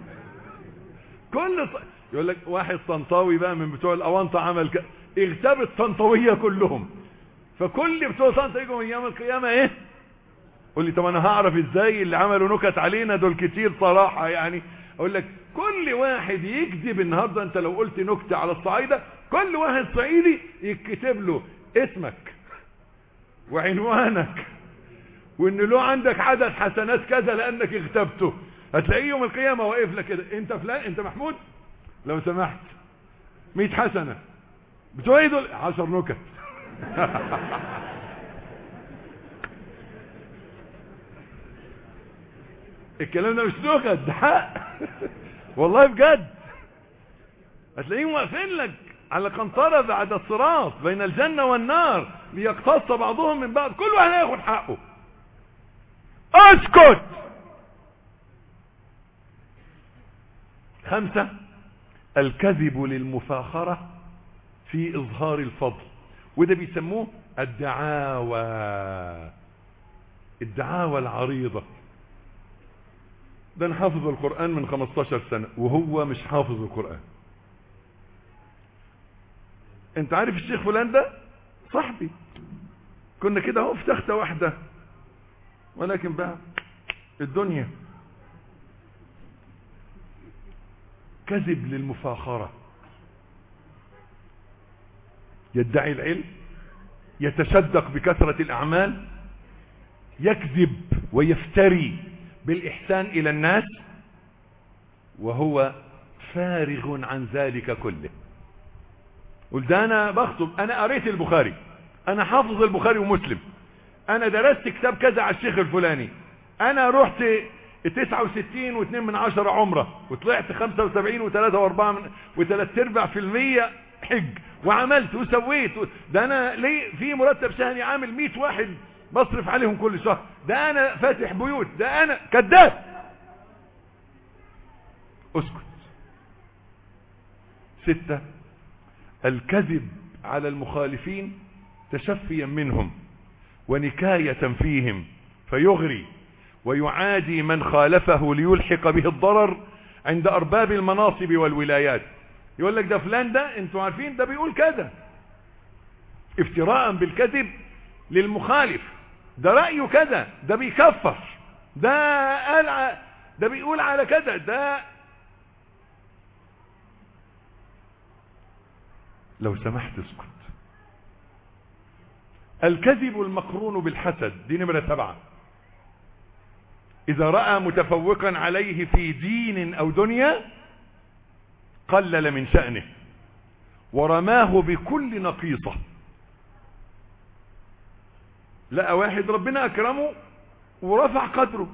كل ط... يقول لك واحد طنطاوي بقى من بتوع الاوانطة عمل كذا اغتاب الطنطاوية كلهم فكل بتوع طنطا يجوا من يوم القيامة ايه قول لي طب انا هعرف ازاي اللي عملوا نكت علينا دول كتير صراحة يعني اقول لك كل واحد يكذب النهاردة انت لو قلت نكتة على الصعايدة كل واحد صعيدي يكتب له اسمك وعنوانك وان له عندك عدد حسنات كذا لانك اغتبته هتلاقيه يوم القيامة واقف لك كده انت فلان انت محمود لو سمحت 100 حسنة بتوع ايه دول 10 نكت الكلام ده مش نكت ده حق والله بجد هتلاقيهم واقفين لك على قنطرة بعد الصراط بين الجنة والنار ليقتص بعضهم من بعض كل واحد هياخد حقه اسكت خمسة الكذب للمفاخرة في اظهار الفضل وده بيسموه الدعاوى الدعاوى العريضة ده انا حافظ القرآن من 15 سنة وهو مش حافظ القرآن انت عارف الشيخ فلان ده صاحبي كنا كده اهو في تختة واحدة ولكن بقى الدنيا كذب للمفاخرة يدعي العلم يتشدق بكثرة الأعمال يكذب ويفتري بالإحسان إلى الناس وهو فارغ عن ذلك كله قل ده أنا بخطب أنا قريت البخاري أنا حافظ البخاري ومسلم أنا درست كتاب كذا على الشيخ الفلاني أنا رحت 69 واثنين من عشرة عمرة وطلعت 75 وثلاثة واربعة من وثلاث ارباع في المية حج وعملت وسويت ده انا ليه في مرتب شهري عامل 100 واحد بصرف عليهم كل شهر ده انا فاتح بيوت ده انا كذاب اسكت ستة الكذب على المخالفين تشفيا منهم ونكاية فيهم فيغري ويعادي من خالفه ليلحق به الضرر عند أرباب المناصب والولايات يقول لك ده فلان ده انتوا عارفين ده بيقول كذا افتراء بالكذب للمخالف ده رأيه كذا ده بيكفر ده قال ده بيقول على كذا ده لو سمحت اسكت الكذب المقرون بالحسد دي نمرة سبعة إذا رأى متفوقا عليه في دين أو دنيا قلل من شأنه ورماه بكل نقيصة لقى واحد ربنا أكرمه ورفع قدره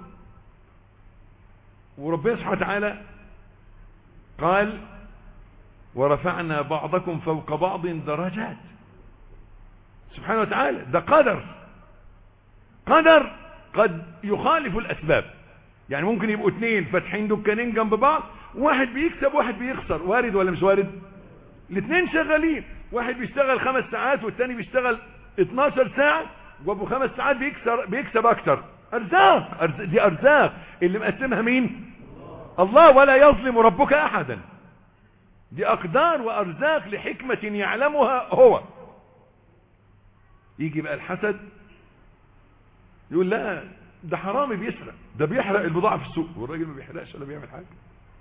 وربنا سبحانه وتعالى قال ورفعنا بعضكم فوق بعض درجات سبحانه وتعالى ده قدر قدر قد يخالف الاسباب يعني ممكن يبقوا اتنين فاتحين دكانين جنب بعض واحد بيكسب واحد بيخسر وارد ولا مش وارد الاثنين شغالين واحد بيشتغل خمس ساعات والتاني بيشتغل 12 ساعة وابو خمس ساعات بيكسر بيكسب اكتر ارزاق, أرزاق دي ارزاق اللي مقسمها مين الله ولا يظلم ربك احدا دي اقدار وارزاق لحكمة يعلمها هو يجي بقى الحسد يقول لا ده حرامي بيسرق ده بيحرق البضاعة في السوق والراجل ما بيحرقش ولا بيعمل حاجة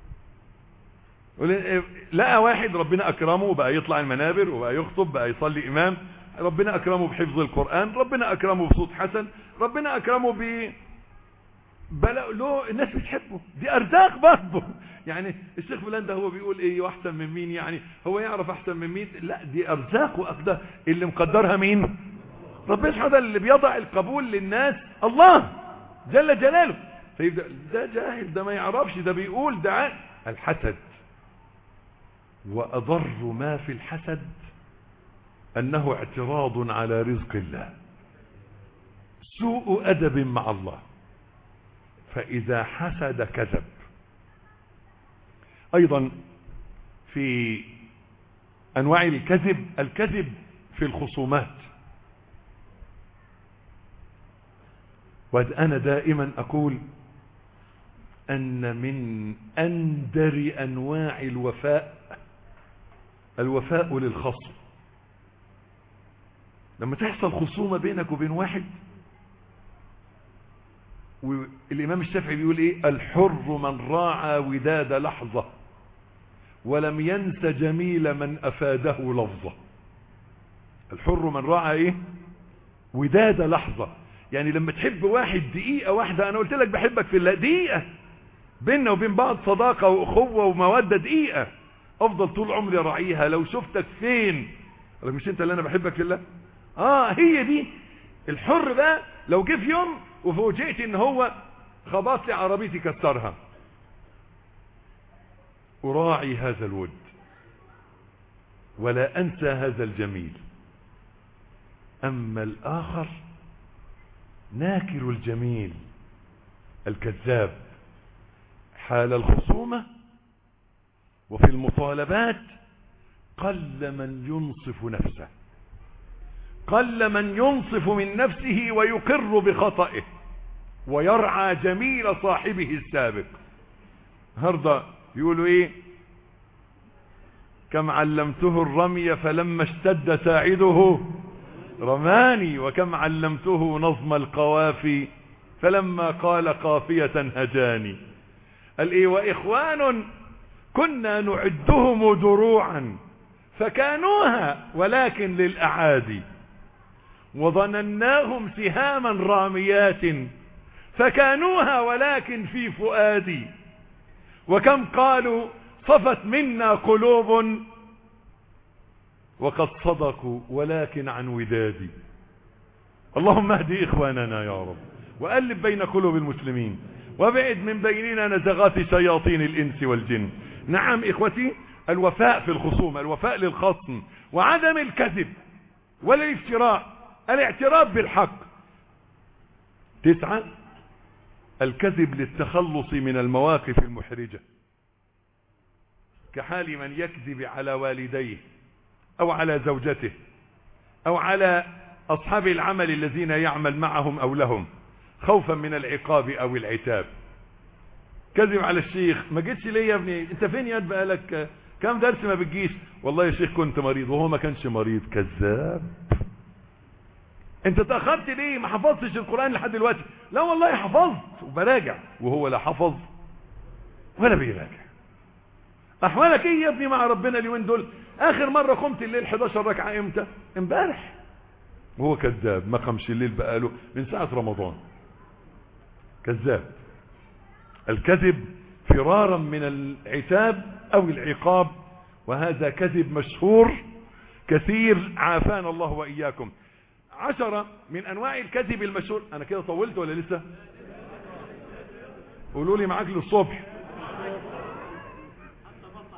لقى واحد ربنا اكرمه وبقى يطلع المنابر وبقى يخطب بقى يصلي امام ربنا اكرمه بحفظ القرآن ربنا اكرمه بصوت حسن ربنا اكرمه ب بلا له الناس بتحبه دي ارزاق برضه يعني الشيخ فلان ده هو بيقول ايه واحسن من مين يعني هو يعرف احسن من مين لا دي ارزاق واقدار اللي مقدرها مين ربنا سبحانه وتعالى اللي بيضع القبول للناس الله جل جلاله فيبدا ده جاهل ده ما يعرفش ده بيقول ده الحسد واضر ما في الحسد انه اعتراض على رزق الله سوء ادب مع الله فاذا حسد كذب ايضا في انواع الكذب الكذب في الخصومات وانا دائما اقول ان من اندر انواع الوفاء الوفاء للخصم لما تحصل خصومة بينك وبين واحد والامام الشافعي بيقول ايه الحر من راعى وداد لحظة ولم ينس جميل من افاده لفظة الحر من راعى ايه وداد لحظة يعني لما تحب واحد دقيقة واحدة انا قلت لك بحبك في الله دقيقة بيننا وبين بعض صداقة واخوة ومودة دقيقة افضل طول عمري راعيها لو شفتك فين مش انت اللي انا بحبك في الله اه هي دي الحر ده لو جه في يوم وفوجئت ان هو خبط لي عربيتي كسرها اراعي هذا الود ولا انسى هذا الجميل اما الاخر ناكر الجميل الكذاب حال الخصومة وفي المطالبات قل من ينصف نفسه قل من ينصف من نفسه ويقر بخطئه ويرعى جميل صاحبه السابق النهارده يقولوا ايه كم علمته الرمي فلما اشتد ساعده رماني وكم علمته نظم القوافي فلما قال قافية هجاني قال ايه واخوان كنا نعدهم دروعا فكانوها ولكن للاعادي وظنناهم سهاما راميات فكانوها ولكن في فؤادي وكم قالوا صفت منا قلوب وقد صدقوا ولكن عن ودادي اللهم اهدي اخواننا يا رب وألف بين قلوب المسلمين وابعد من بيننا نزغات شياطين الانس والجن نعم اخوتي الوفاء في الخصوم الوفاء للخصم وعدم الكذب ولا الافتراء الاعتراف بالحق تسعة الكذب للتخلص من المواقف المحرجة كحال من يكذب على والديه او على زوجته او على اصحاب العمل الذين يعمل معهم او لهم خوفا من العقاب او العتاب كذب على الشيخ ما جيتش ليه يا ابني انت فين يا بقالك كم درس ما بتجيش والله يا شيخ كنت مريض وهو ما كانش مريض كذاب انت تأخرت ليه ما حفظتش القرآن لحد دلوقتي لا والله حفظت وبراجع وهو لا حفظ ولا بيراجع احوالك ايه يا ابني مع ربنا اليومين دول اخر مرة قمت الليل 11 ركعة امتى امبارح وهو كذاب ما قامش الليل بقاله من ساعة رمضان كذاب الكذب فرارا من العتاب او العقاب وهذا كذب مشهور كثير عافانا الله واياكم عشرة من انواع الكذب المشهور انا كده طولت ولا لسه قولوا لي معاك للصبح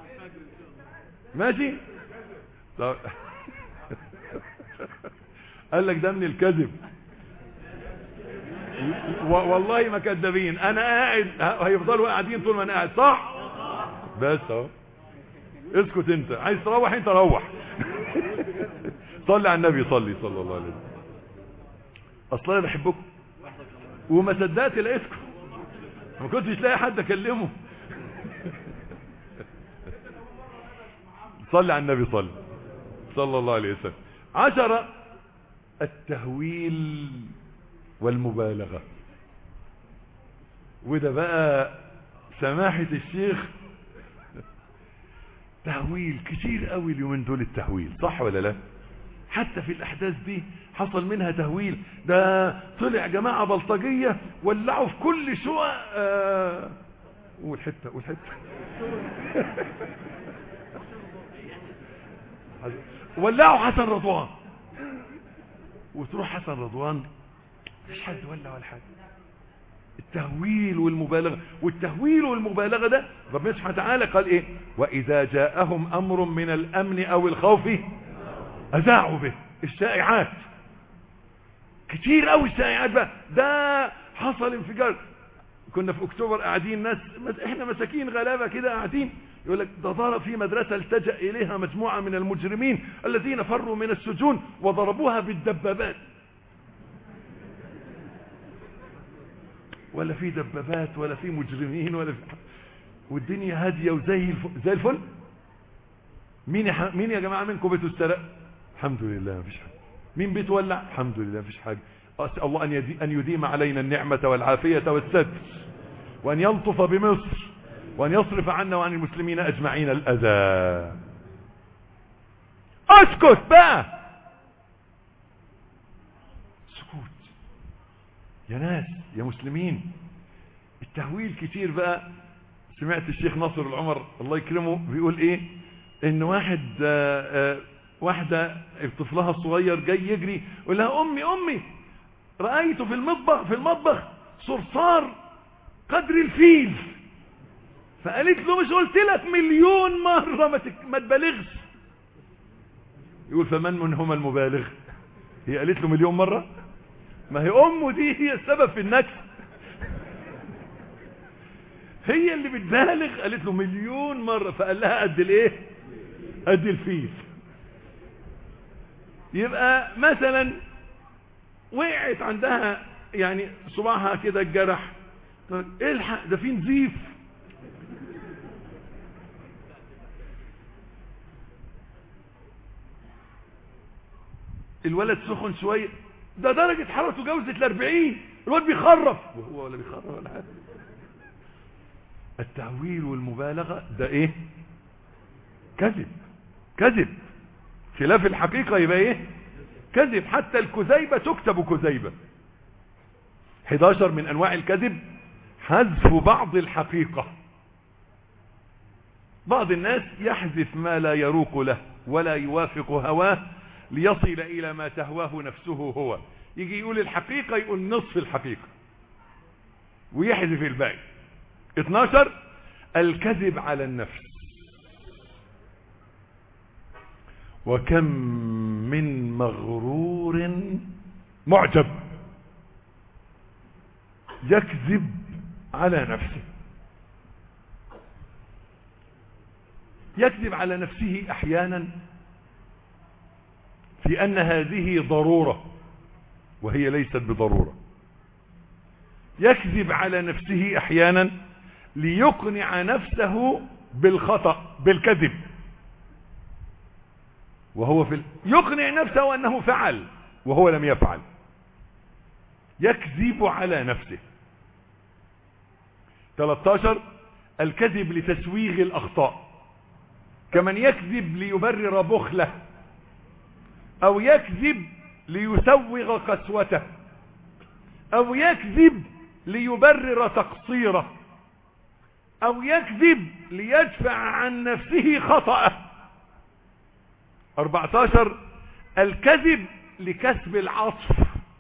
ماشي طب قال لك ده من الكذب و- والله ما كذابين انا قاعد ه- هيفضلوا قاعدين طول ما انا قاعد صح بس اهو اسكت انت عايز تروح انت روح صلي على النبي صلي صلى الله عليه وسلم اصلا انا بحبكم وما صدقت لقيتكم ما كنتش لاقي حد اكلمه صلي على النبي صلي صلى الله عليه وسلم عشرة التهويل والمبالغة وده بقى سماحة الشيخ تهويل كتير قوي اليومين دول التهويل صح ولا لا حتى في الاحداث دي حصل منها تهويل ده طلع جماعة بلطجية ولعوا في كل شقق آه والحتة والحتة ولعوا حسن رضوان وتروح حسن رضوان مفيش حد ولع ولا حاجه التهويل والمبالغه والتهويل والمبالغه ده ربنا سبحانه وتعالى قال ايه واذا جاءهم امر من الامن او الخوف اذاعوا به الشائعات كتير قوي الشائعات بقى ده حصل انفجار كنا في اكتوبر قاعدين ناس احنا مساكين غلابه كده قاعدين يقول لك ده ضرب في مدرسه التجا اليها مجموعه من المجرمين الذين فروا من السجون وضربوها بالدبابات ولا في دبابات ولا في مجرمين ولا في والدنيا هاديه وزي الف... زي الفل مين يا ح... مين يا جماعه منكم بيته اتسرق الحمد لله مفيش حاجه مين بيته ولع الحمد لله مفيش حاجه اسال الله ان يدي... ان يديم علينا النعمه والعافيه والستر وان يلطف بمصر وان يصرف عنا وعن المسلمين اجمعين الاذى اسكت بقى سكوت يا ناس يا مسلمين التهويل كتير بقى سمعت الشيخ ناصر العمر الله يكرمه بيقول ايه ان واحد آآ آآ واحدة طفلها الصغير جاي يجري يقول لها امي امي رأيت في المطبخ في المطبخ صرصار قدر الفيل فقالت له مش قلت لك مليون مرة ما, تك... ما تبالغش يقول فمن منهما المبالغ هي قالت له مليون مرة ما هي امه دي هي السبب في النكس هي اللي بتبالغ قالت له مليون مرة فقال لها قد الايه قد الفيل يبقى مثلا وقعت عندها يعني صباعها كده الجرح طب الحق ده في نزيف الولد سخن شويه ده درجة حرارته جوزت الاربعين الواد بيخرف وهو ولا بيخرف ولا حاجة التهويل والمبالغة ده ايه كذب كذب خلاف الحقيقة يبقى ايه كذب حتى الكذيبة تكتب كذيبة 11 من انواع الكذب حذف بعض الحقيقة بعض الناس يحذف ما لا يروق له ولا يوافق هواه ليصل الى ما تهواه نفسه هو يجي يقول الحقيقة يقول نصف الحقيقة ويحذف الباقي 12 الكذب على النفس وكم من مغرور معجب يكذب على نفسه يكذب على نفسه احيانا في ان هذه ضرورة وهي ليست بضرورة يكذب على نفسه احيانا ليقنع نفسه بالخطأ بالكذب وهو في ال... يقنع نفسه انه فعل وهو لم يفعل يكذب على نفسه 13 الكذب لتسويغ الاخطاء كمن يكذب ليبرر بخله او يكذب ليسوغ قسوته او يكذب ليبرر تقصيره او يكذب ليدفع عن نفسه خطأه 14 الكذب لكسب العطف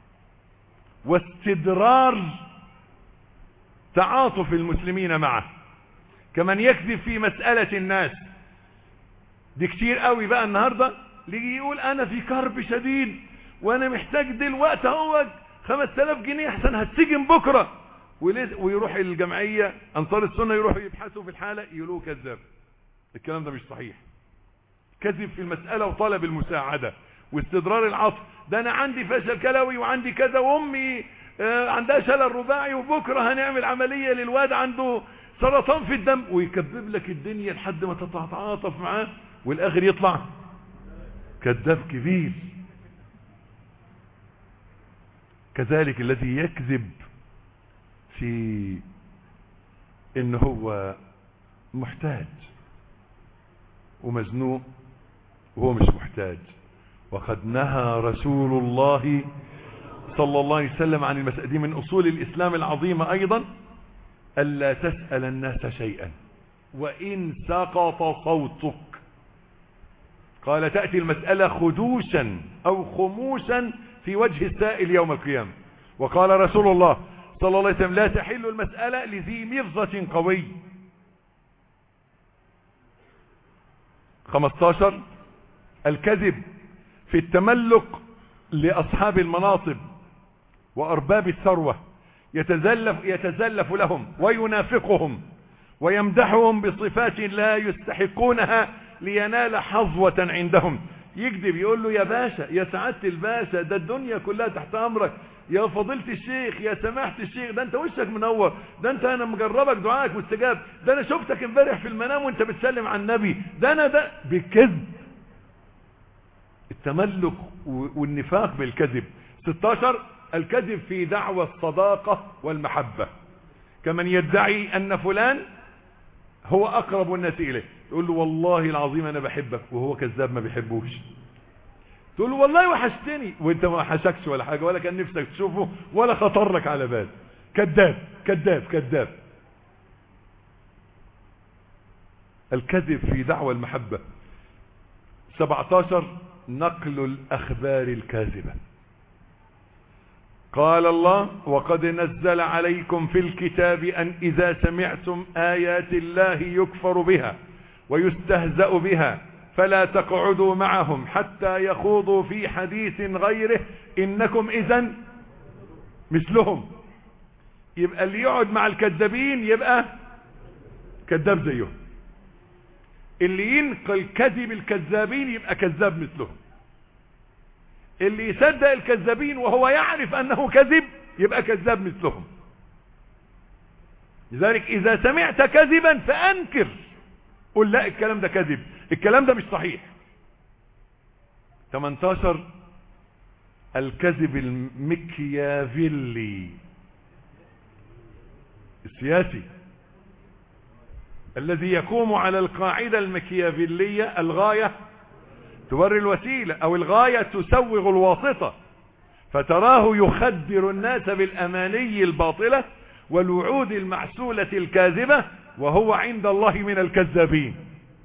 واستدرار تعاطف المسلمين معه كمن يكذب في مسألة الناس دي كتير قوي بقى النهاردة اللي يقول انا في كرب شديد وانا محتاج دلوقتي اهو 5000 جنيه احسن هتسجن بكره وليه- ويروح الجمعيه انصار السنه يروحوا يبحثوا في الحاله يقولوا كذاب الكلام ده مش صحيح كذب في المساله وطلب المساعده واستدرار العطف ده انا عندي فشل كلوي وعندي كذا وامي آه، عندها شلل رباعي وبكره هنعمل عمليه للواد عنده سرطان في الدم ويكذب لك الدنيا لحد ما تتعاطف معاه والاخر يطلع كذاب كبير كذلك الذي يكذب في ان هو محتاج ومزنوق وهو مش محتاج وقد نهى رسول الله صلى الله عليه وسلم عن المسألة دي من أصول الإسلام العظيمة أيضا ألا تسأل الناس شيئا وإن سقط صوتك قال تأتي المسألة خدوشا أو خموشا في وجه السائل يوم القيامة وقال رسول الله صلى الله عليه وسلم لا تحل المسألة لذي مرضة قوي 15 الكذب في التملق لأصحاب المناصب وأرباب الثروة يتزلف, يتزلف لهم وينافقهم ويمدحهم بصفات لا يستحقونها لينال حظوة عندهم يكذب يقول له يا باشا يا سعادة الباشا ده الدنيا كلها تحت أمرك يا فضيلة الشيخ يا سماحة الشيخ ده انت وشك منور ده انت انا مجربك دعائك مستجاب ده انا شفتك امبارح في المنام وانت بتسلم على النبي ده انا ده بالكذب التملك والنفاق بالكذب 16 الكذب في دعوى الصداقة والمحبة كمن يدعي ان فلان هو اقرب الناس اليه يقول له والله العظيم انا بحبك وهو كذاب ما بيحبوش تقول له والله وحشتني وانت ما وحشكش ولا حاجة ولا كان نفسك تشوفه ولا خطر لك على بال كذاب كذاب كذاب الكذب في دعوى المحبة 17 نقل الأخبار الكاذبة قال الله وقد نزل عليكم في الكتاب أن إذا سمعتم آيات الله يكفر بها ويستهزأ بها فلا تقعدوا معهم حتى يخوضوا في حديث غيره إنكم إذا مثلهم يبقى اللي يقعد مع الكذابين يبقى كذاب زيهم اللي ينقل كذب الكذابين يبقى كذاب مثلهم اللي يصدق الكذابين وهو يعرف انه كذب يبقى كذاب مثلهم لذلك اذا سمعت كذبا فانكر قل لا الكلام ده كذب الكلام ده مش صحيح 18 الكذب المكيافيلي السياسي الذي يقوم على القاعدة المكيافيلية الغاية توري الوسيلة او الغاية تسوغ الواسطة فتراه يخدر الناس بالاماني الباطلة والوعود المعسولة الكاذبة وهو عند الله من الكذابين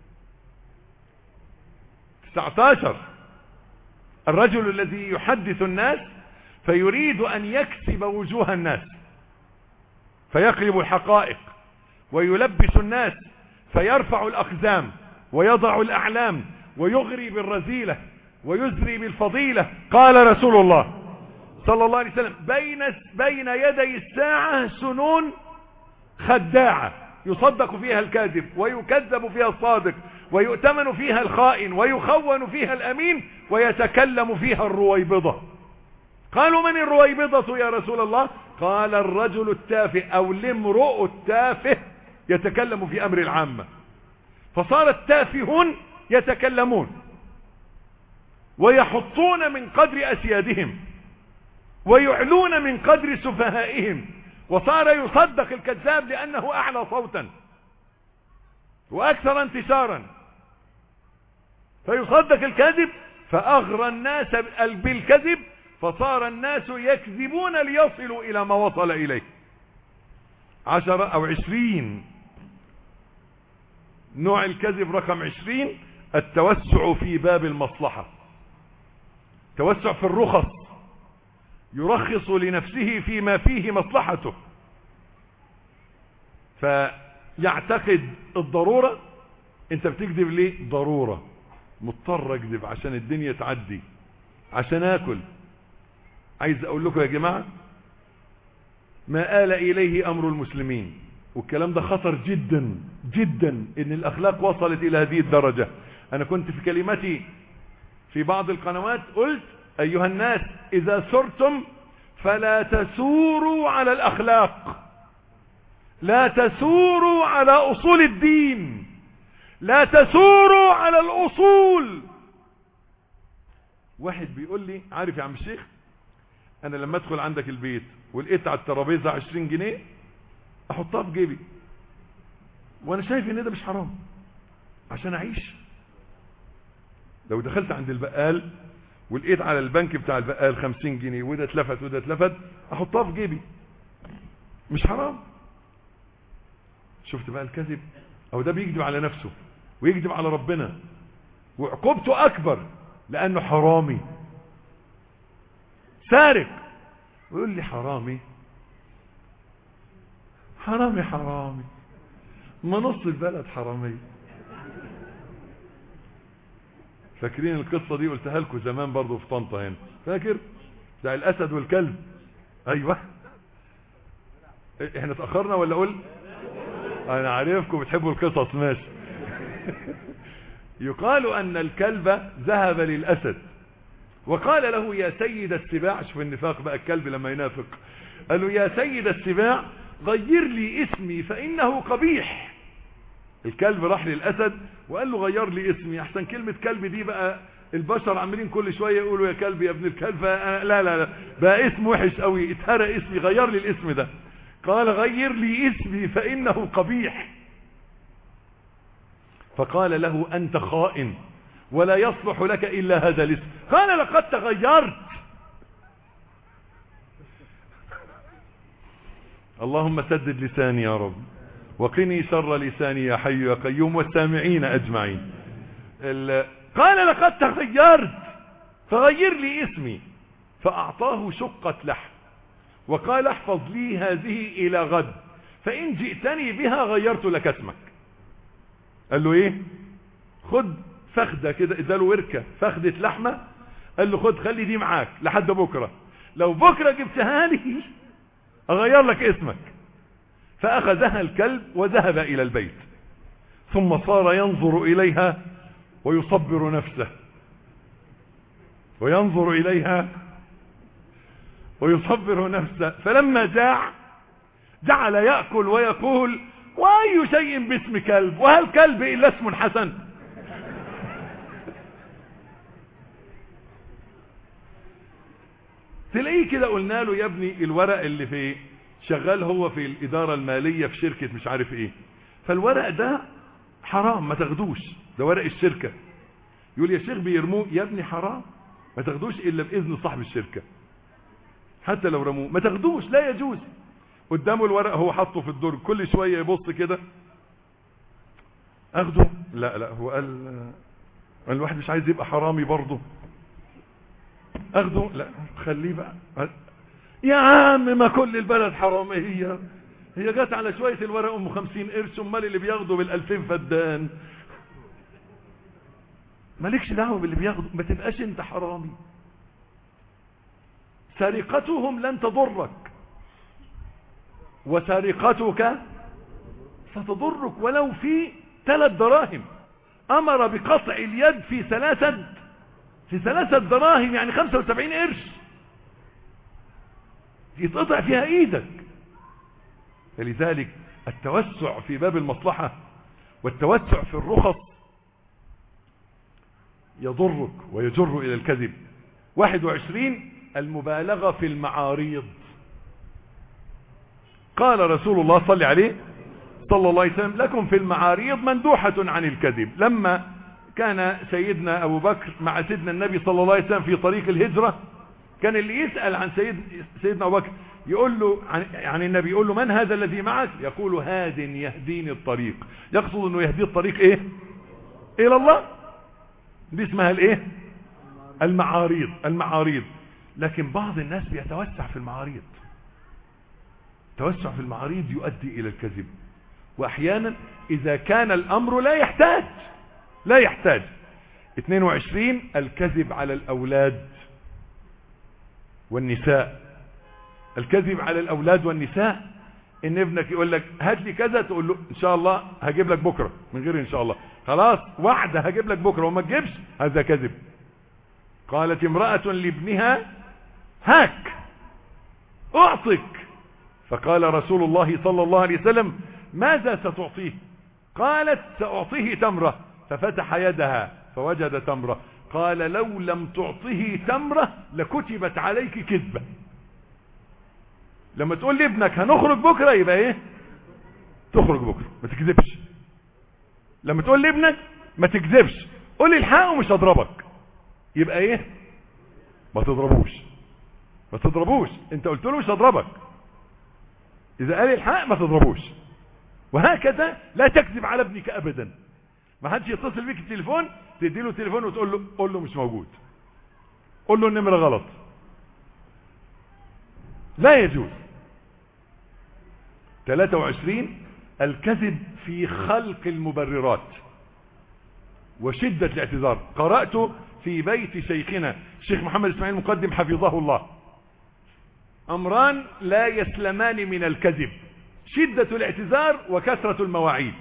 19 الرجل الذي يحدث الناس فيريد ان يكسب وجوه الناس فيقلب الحقائق ويلبس الناس فيرفع الاقزام ويضع الاعلام ويغري بالرزيلة ويزري بالفضيلة قال رسول الله صلى الله عليه وسلم بين, بين يدي الساعة سنون خداعة يصدق فيها الكاذب ويكذب فيها الصادق ويؤتمن فيها الخائن ويخون فيها الأمين ويتكلم فيها الرويبضة قالوا من الرويبضة يا رسول الله قال الرجل التافه أو الامرؤ التافه يتكلم في أمر العامة فصار التافهون يتكلمون ويحطون من قدر أسيادهم ويعلون من قدر سفهائهم وصار يصدق الكذاب لأنه أعلى صوتا وأكثر انتشارا فيصدق الكذب فأغرى الناس بالكذب فصار الناس يكذبون ليصلوا إلى ما وصل إليه عشرة أو عشرين نوع الكذب رقم عشرين التوسع في باب المصلحة توسع في الرخص يرخص لنفسه فيما فيه مصلحته فيعتقد الضرورة انت بتكذب ليه ضرورة مضطر اكذب عشان الدنيا تعدي عشان اكل عايز اقول لكم يا جماعة ما آل اليه امر المسلمين والكلام ده خطر جدا جدا ان الاخلاق وصلت الى هذه الدرجة انا كنت في كلمتي في بعض القنوات قلت ايها الناس اذا سرتم فلا تسوروا على الاخلاق لا تسوروا على اصول الدين لا تسوروا على الاصول واحد بيقول لي عارف يا عم الشيخ انا لما ادخل عندك البيت ولقيت على الترابيزه 20 جنيه احطها في جيبي وانا شايف ان ده مش حرام عشان اعيش لو دخلت عند البقال ولقيت على البنك بتاع البقال 50 جنيه وده اتلفت وده اتلفت احطها في جيبي مش حرام شفت بقى الكذب او ده بيكذب على نفسه ويكذب على ربنا وعقوبته اكبر لانه حرامي سارق ويقول لي حرامي حرامي حرامي ما نص البلد حرامي فاكرين القصة دي قلتها لكم زمان برضو في طنطا هنا فاكر بتاع الاسد والكلب ايوه احنا اتأخرنا ولا اقول انا عارفكم بتحبوا القصص ماشي يقال ان الكلب ذهب للاسد وقال له يا سيد السباع شوف النفاق بقى الكلب لما ينافق قال له يا سيد السباع غير لي اسمي فانه قبيح الكلب راح للاسد وقال له غير لي اسمي احسن كلمة كلب دي بقى البشر عاملين كل شوية يقولوا يا كلب يا ابن الكلب لا لا لا بقى اسم وحش قوي اتهرى اسمي غير لي الاسم ده قال غير لي اسمي فانه قبيح فقال له انت خائن ولا يصلح لك الا هذا الاسم قال لقد تغيرت اللهم سدد لساني يا رب وقني شر لساني يا حي يا قيوم والسامعين اجمعين قال لقد تغيرت فغير لي اسمي فاعطاه شقة لحم وقال احفظ لي هذه الى غد فان جئتني بها غيرت لك اسمك قال له ايه خد فخدة كده اداله وركة فخدة لحمة قال له خد خلي دي معاك لحد بكرة لو بكرة جبتها لي اغير لك اسمك فاخذها الكلب وذهب الى البيت ثم صار ينظر اليها ويصبر نفسه وينظر اليها ويصبر نفسه فلما جاع جعل يأكل ويقول واي شيء باسم كلب وهل كلب الا اسم حسن تلاقيه كده قلنا له يا ابني الورق اللي في شغال هو في الادارة المالية في شركة مش عارف ايه فالورق ده حرام ما تاخدوش ده ورق الشركة يقول يا شيخ بيرموه يا ابني حرام ما تاخدوش الا باذن صاحب الشركة حتى لو رموه ما تاخدوش لا يجوز قدامه الورق هو حاطه في الدرج كل شوية يبص كده اخده لا لا هو قال الواحد مش عايز يبقى حرامي برضه اخده لا خليه بقى يا عم ما كل البلد حرامية هي جت على شوية الورق ام خمسين قرش امال اللي بياخدوا بالالفين فدان مالكش دعوة باللي بياخدوا ما تبقاش انت حرامي سرقتهم لن تضرك وسرقتك ستضرك ولو في ثلاث دراهم امر بقطع اليد في ثلاثة في ثلاثة دراهم يعني خمسة وسبعين قرش يتقطع فيها ايدك فلذلك التوسع في باب المصلحة والتوسع في الرخص يضرك ويجر الى الكذب واحد وعشرين المبالغة في المعاريض قال رسول الله صلى عليه صلى الله عليه وسلم لكم في المعاريض مندوحة عن الكذب لما كان سيدنا ابو بكر مع سيدنا النبي صلى الله عليه وسلم في طريق الهجرة كان اللي يسأل عن سيد سيدنا ابو بكر يقول له عن, عن النبي يقول له من هذا الذي معك يقول هاد يهديني الطريق يقصد انه يهدي الطريق ايه الى الله دي اسمها الايه المعاريض المعاريض لكن بعض الناس بيتوسع في المعاريض التوسع في المعاريض يؤدي الى الكذب واحيانا اذا كان الامر لا يحتاج لا يحتاج 22 الكذب على الاولاد والنساء الكذب على الاولاد والنساء ان ابنك يقول لك هات لي كذا تقول له ان شاء الله هجيب لك بكره من غير ان شاء الله خلاص وعده هجيب لك بكره وما تجيبش هذا كذب قالت امراه لابنها هاك اعطك فقال رسول الله صلى الله عليه وسلم ماذا ستعطيه قالت سأعطيه تمرة ففتح يدها فوجد تمرة قال لو لم تعطه تمرة لكتبت عليك كذبة لما تقول لابنك هنخرج بكرة يبقى ايه تخرج بكرة ما تكذبش لما تقول لابنك ما تكذبش قول لي الحق ومش هضربك يبقى ايه ما تضربوش ما تضربوش انت قلت له مش هضربك اذا قال الحق ما تضربوش وهكذا لا تكذب على ابنك ابدا ما حدش يتصل بيك التليفون تدي له تليفون وتقول له قول له مش موجود قول له النمره غلط لا يجوز 23 الكذب في خلق المبررات وشدة الاعتذار قرأت في بيت شيخنا الشيخ محمد اسماعيل مقدم حفظه الله امران لا يسلمان من الكذب شدة الاعتذار وكثرة المواعيد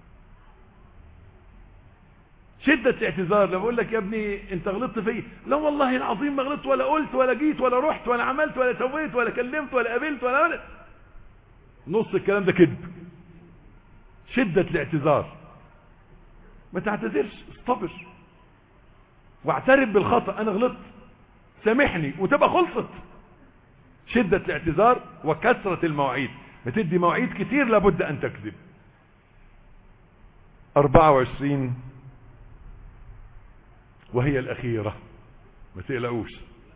شدة الاعتذار لما اقول لك يا ابني انت غلطت فيا لا والله العظيم ما غلطت ولا قلت ولا جيت ولا رحت ولا عملت ولا سويت ولا كلمت ولا قابلت ولا ولا نص الكلام ده كذب شدة الاعتذار ما تعتذرش استبر واعترف بالخطأ انا غلطت سامحني وتبقى خلصت شدة الاعتذار وكثرة المواعيد بتدي مواعيد كتير لابد ان تكذب 24 وهي الاخيرة ما تقلقوش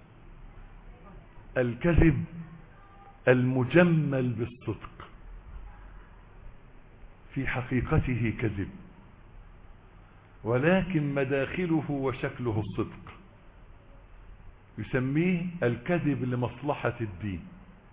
الكذب المجمل بالصدق في حقيقته كذب ولكن مداخله وشكله الصدق يسميه الكذب لمصلحة الدين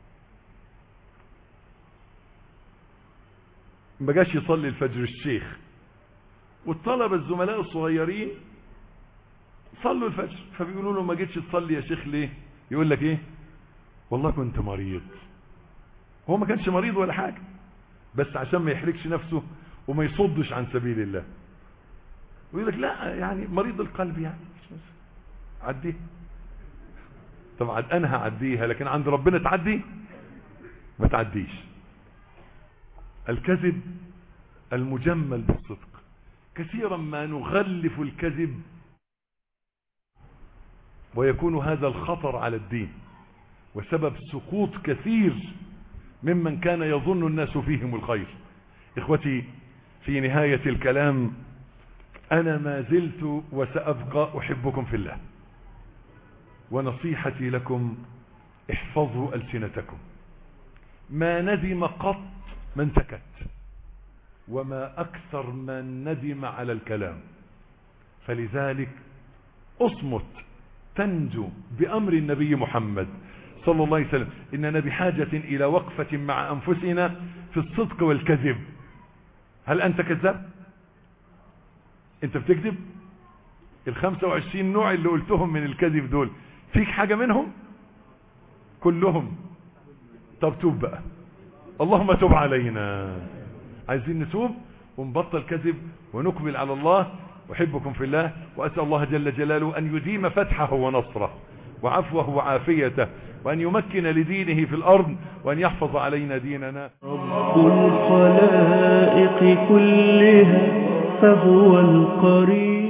ما جاش يصلي الفجر الشيخ والطلبة الزملاء الصغيرين صلوا الفجر فبيقولوا له ما جيتش تصلي يا شيخ ليه يقول لك ايه والله كنت مريض هو ما كانش مريض ولا حاجة بس عشان ما يحركش نفسه وما يصدش عن سبيل الله ويقول لك لا يعني مريض القلب يعني عديه طبعا انا هعديها لكن عند ربنا تعدي ما تعديش الكذب المجمل بالصدق كثيرا ما نغلف الكذب ويكون هذا الخطر على الدين وسبب سقوط كثير ممن كان يظن الناس فيهم الخير اخوتي في نهاية الكلام انا ما زلت وسأبقى احبكم في الله ونصيحتي لكم احفظوا ألسنتكم ما ندم قط من سكت وما أكثر من ندم على الكلام فلذلك اصمت تنجو بأمر النبي محمد صلى الله عليه وسلم إننا بحاجة إلى وقفة مع أنفسنا في الصدق والكذب هل أنت كذاب أنت بتكذب الخمسة وعشرين نوع اللي قلتهم من الكذب دول فيك حاجة منهم كلهم طب توب بقى اللهم توب علينا عايزين نتوب ونبطل كذب ونقبل على الله أحبكم في الله وأسأل الله جل جلاله أن يديم فتحه ونصره وعفوه وعافيته وأن يمكن لدينه في الأرض وأن يحفظ علينا ديننا رب الخلائق كلها فهو القريب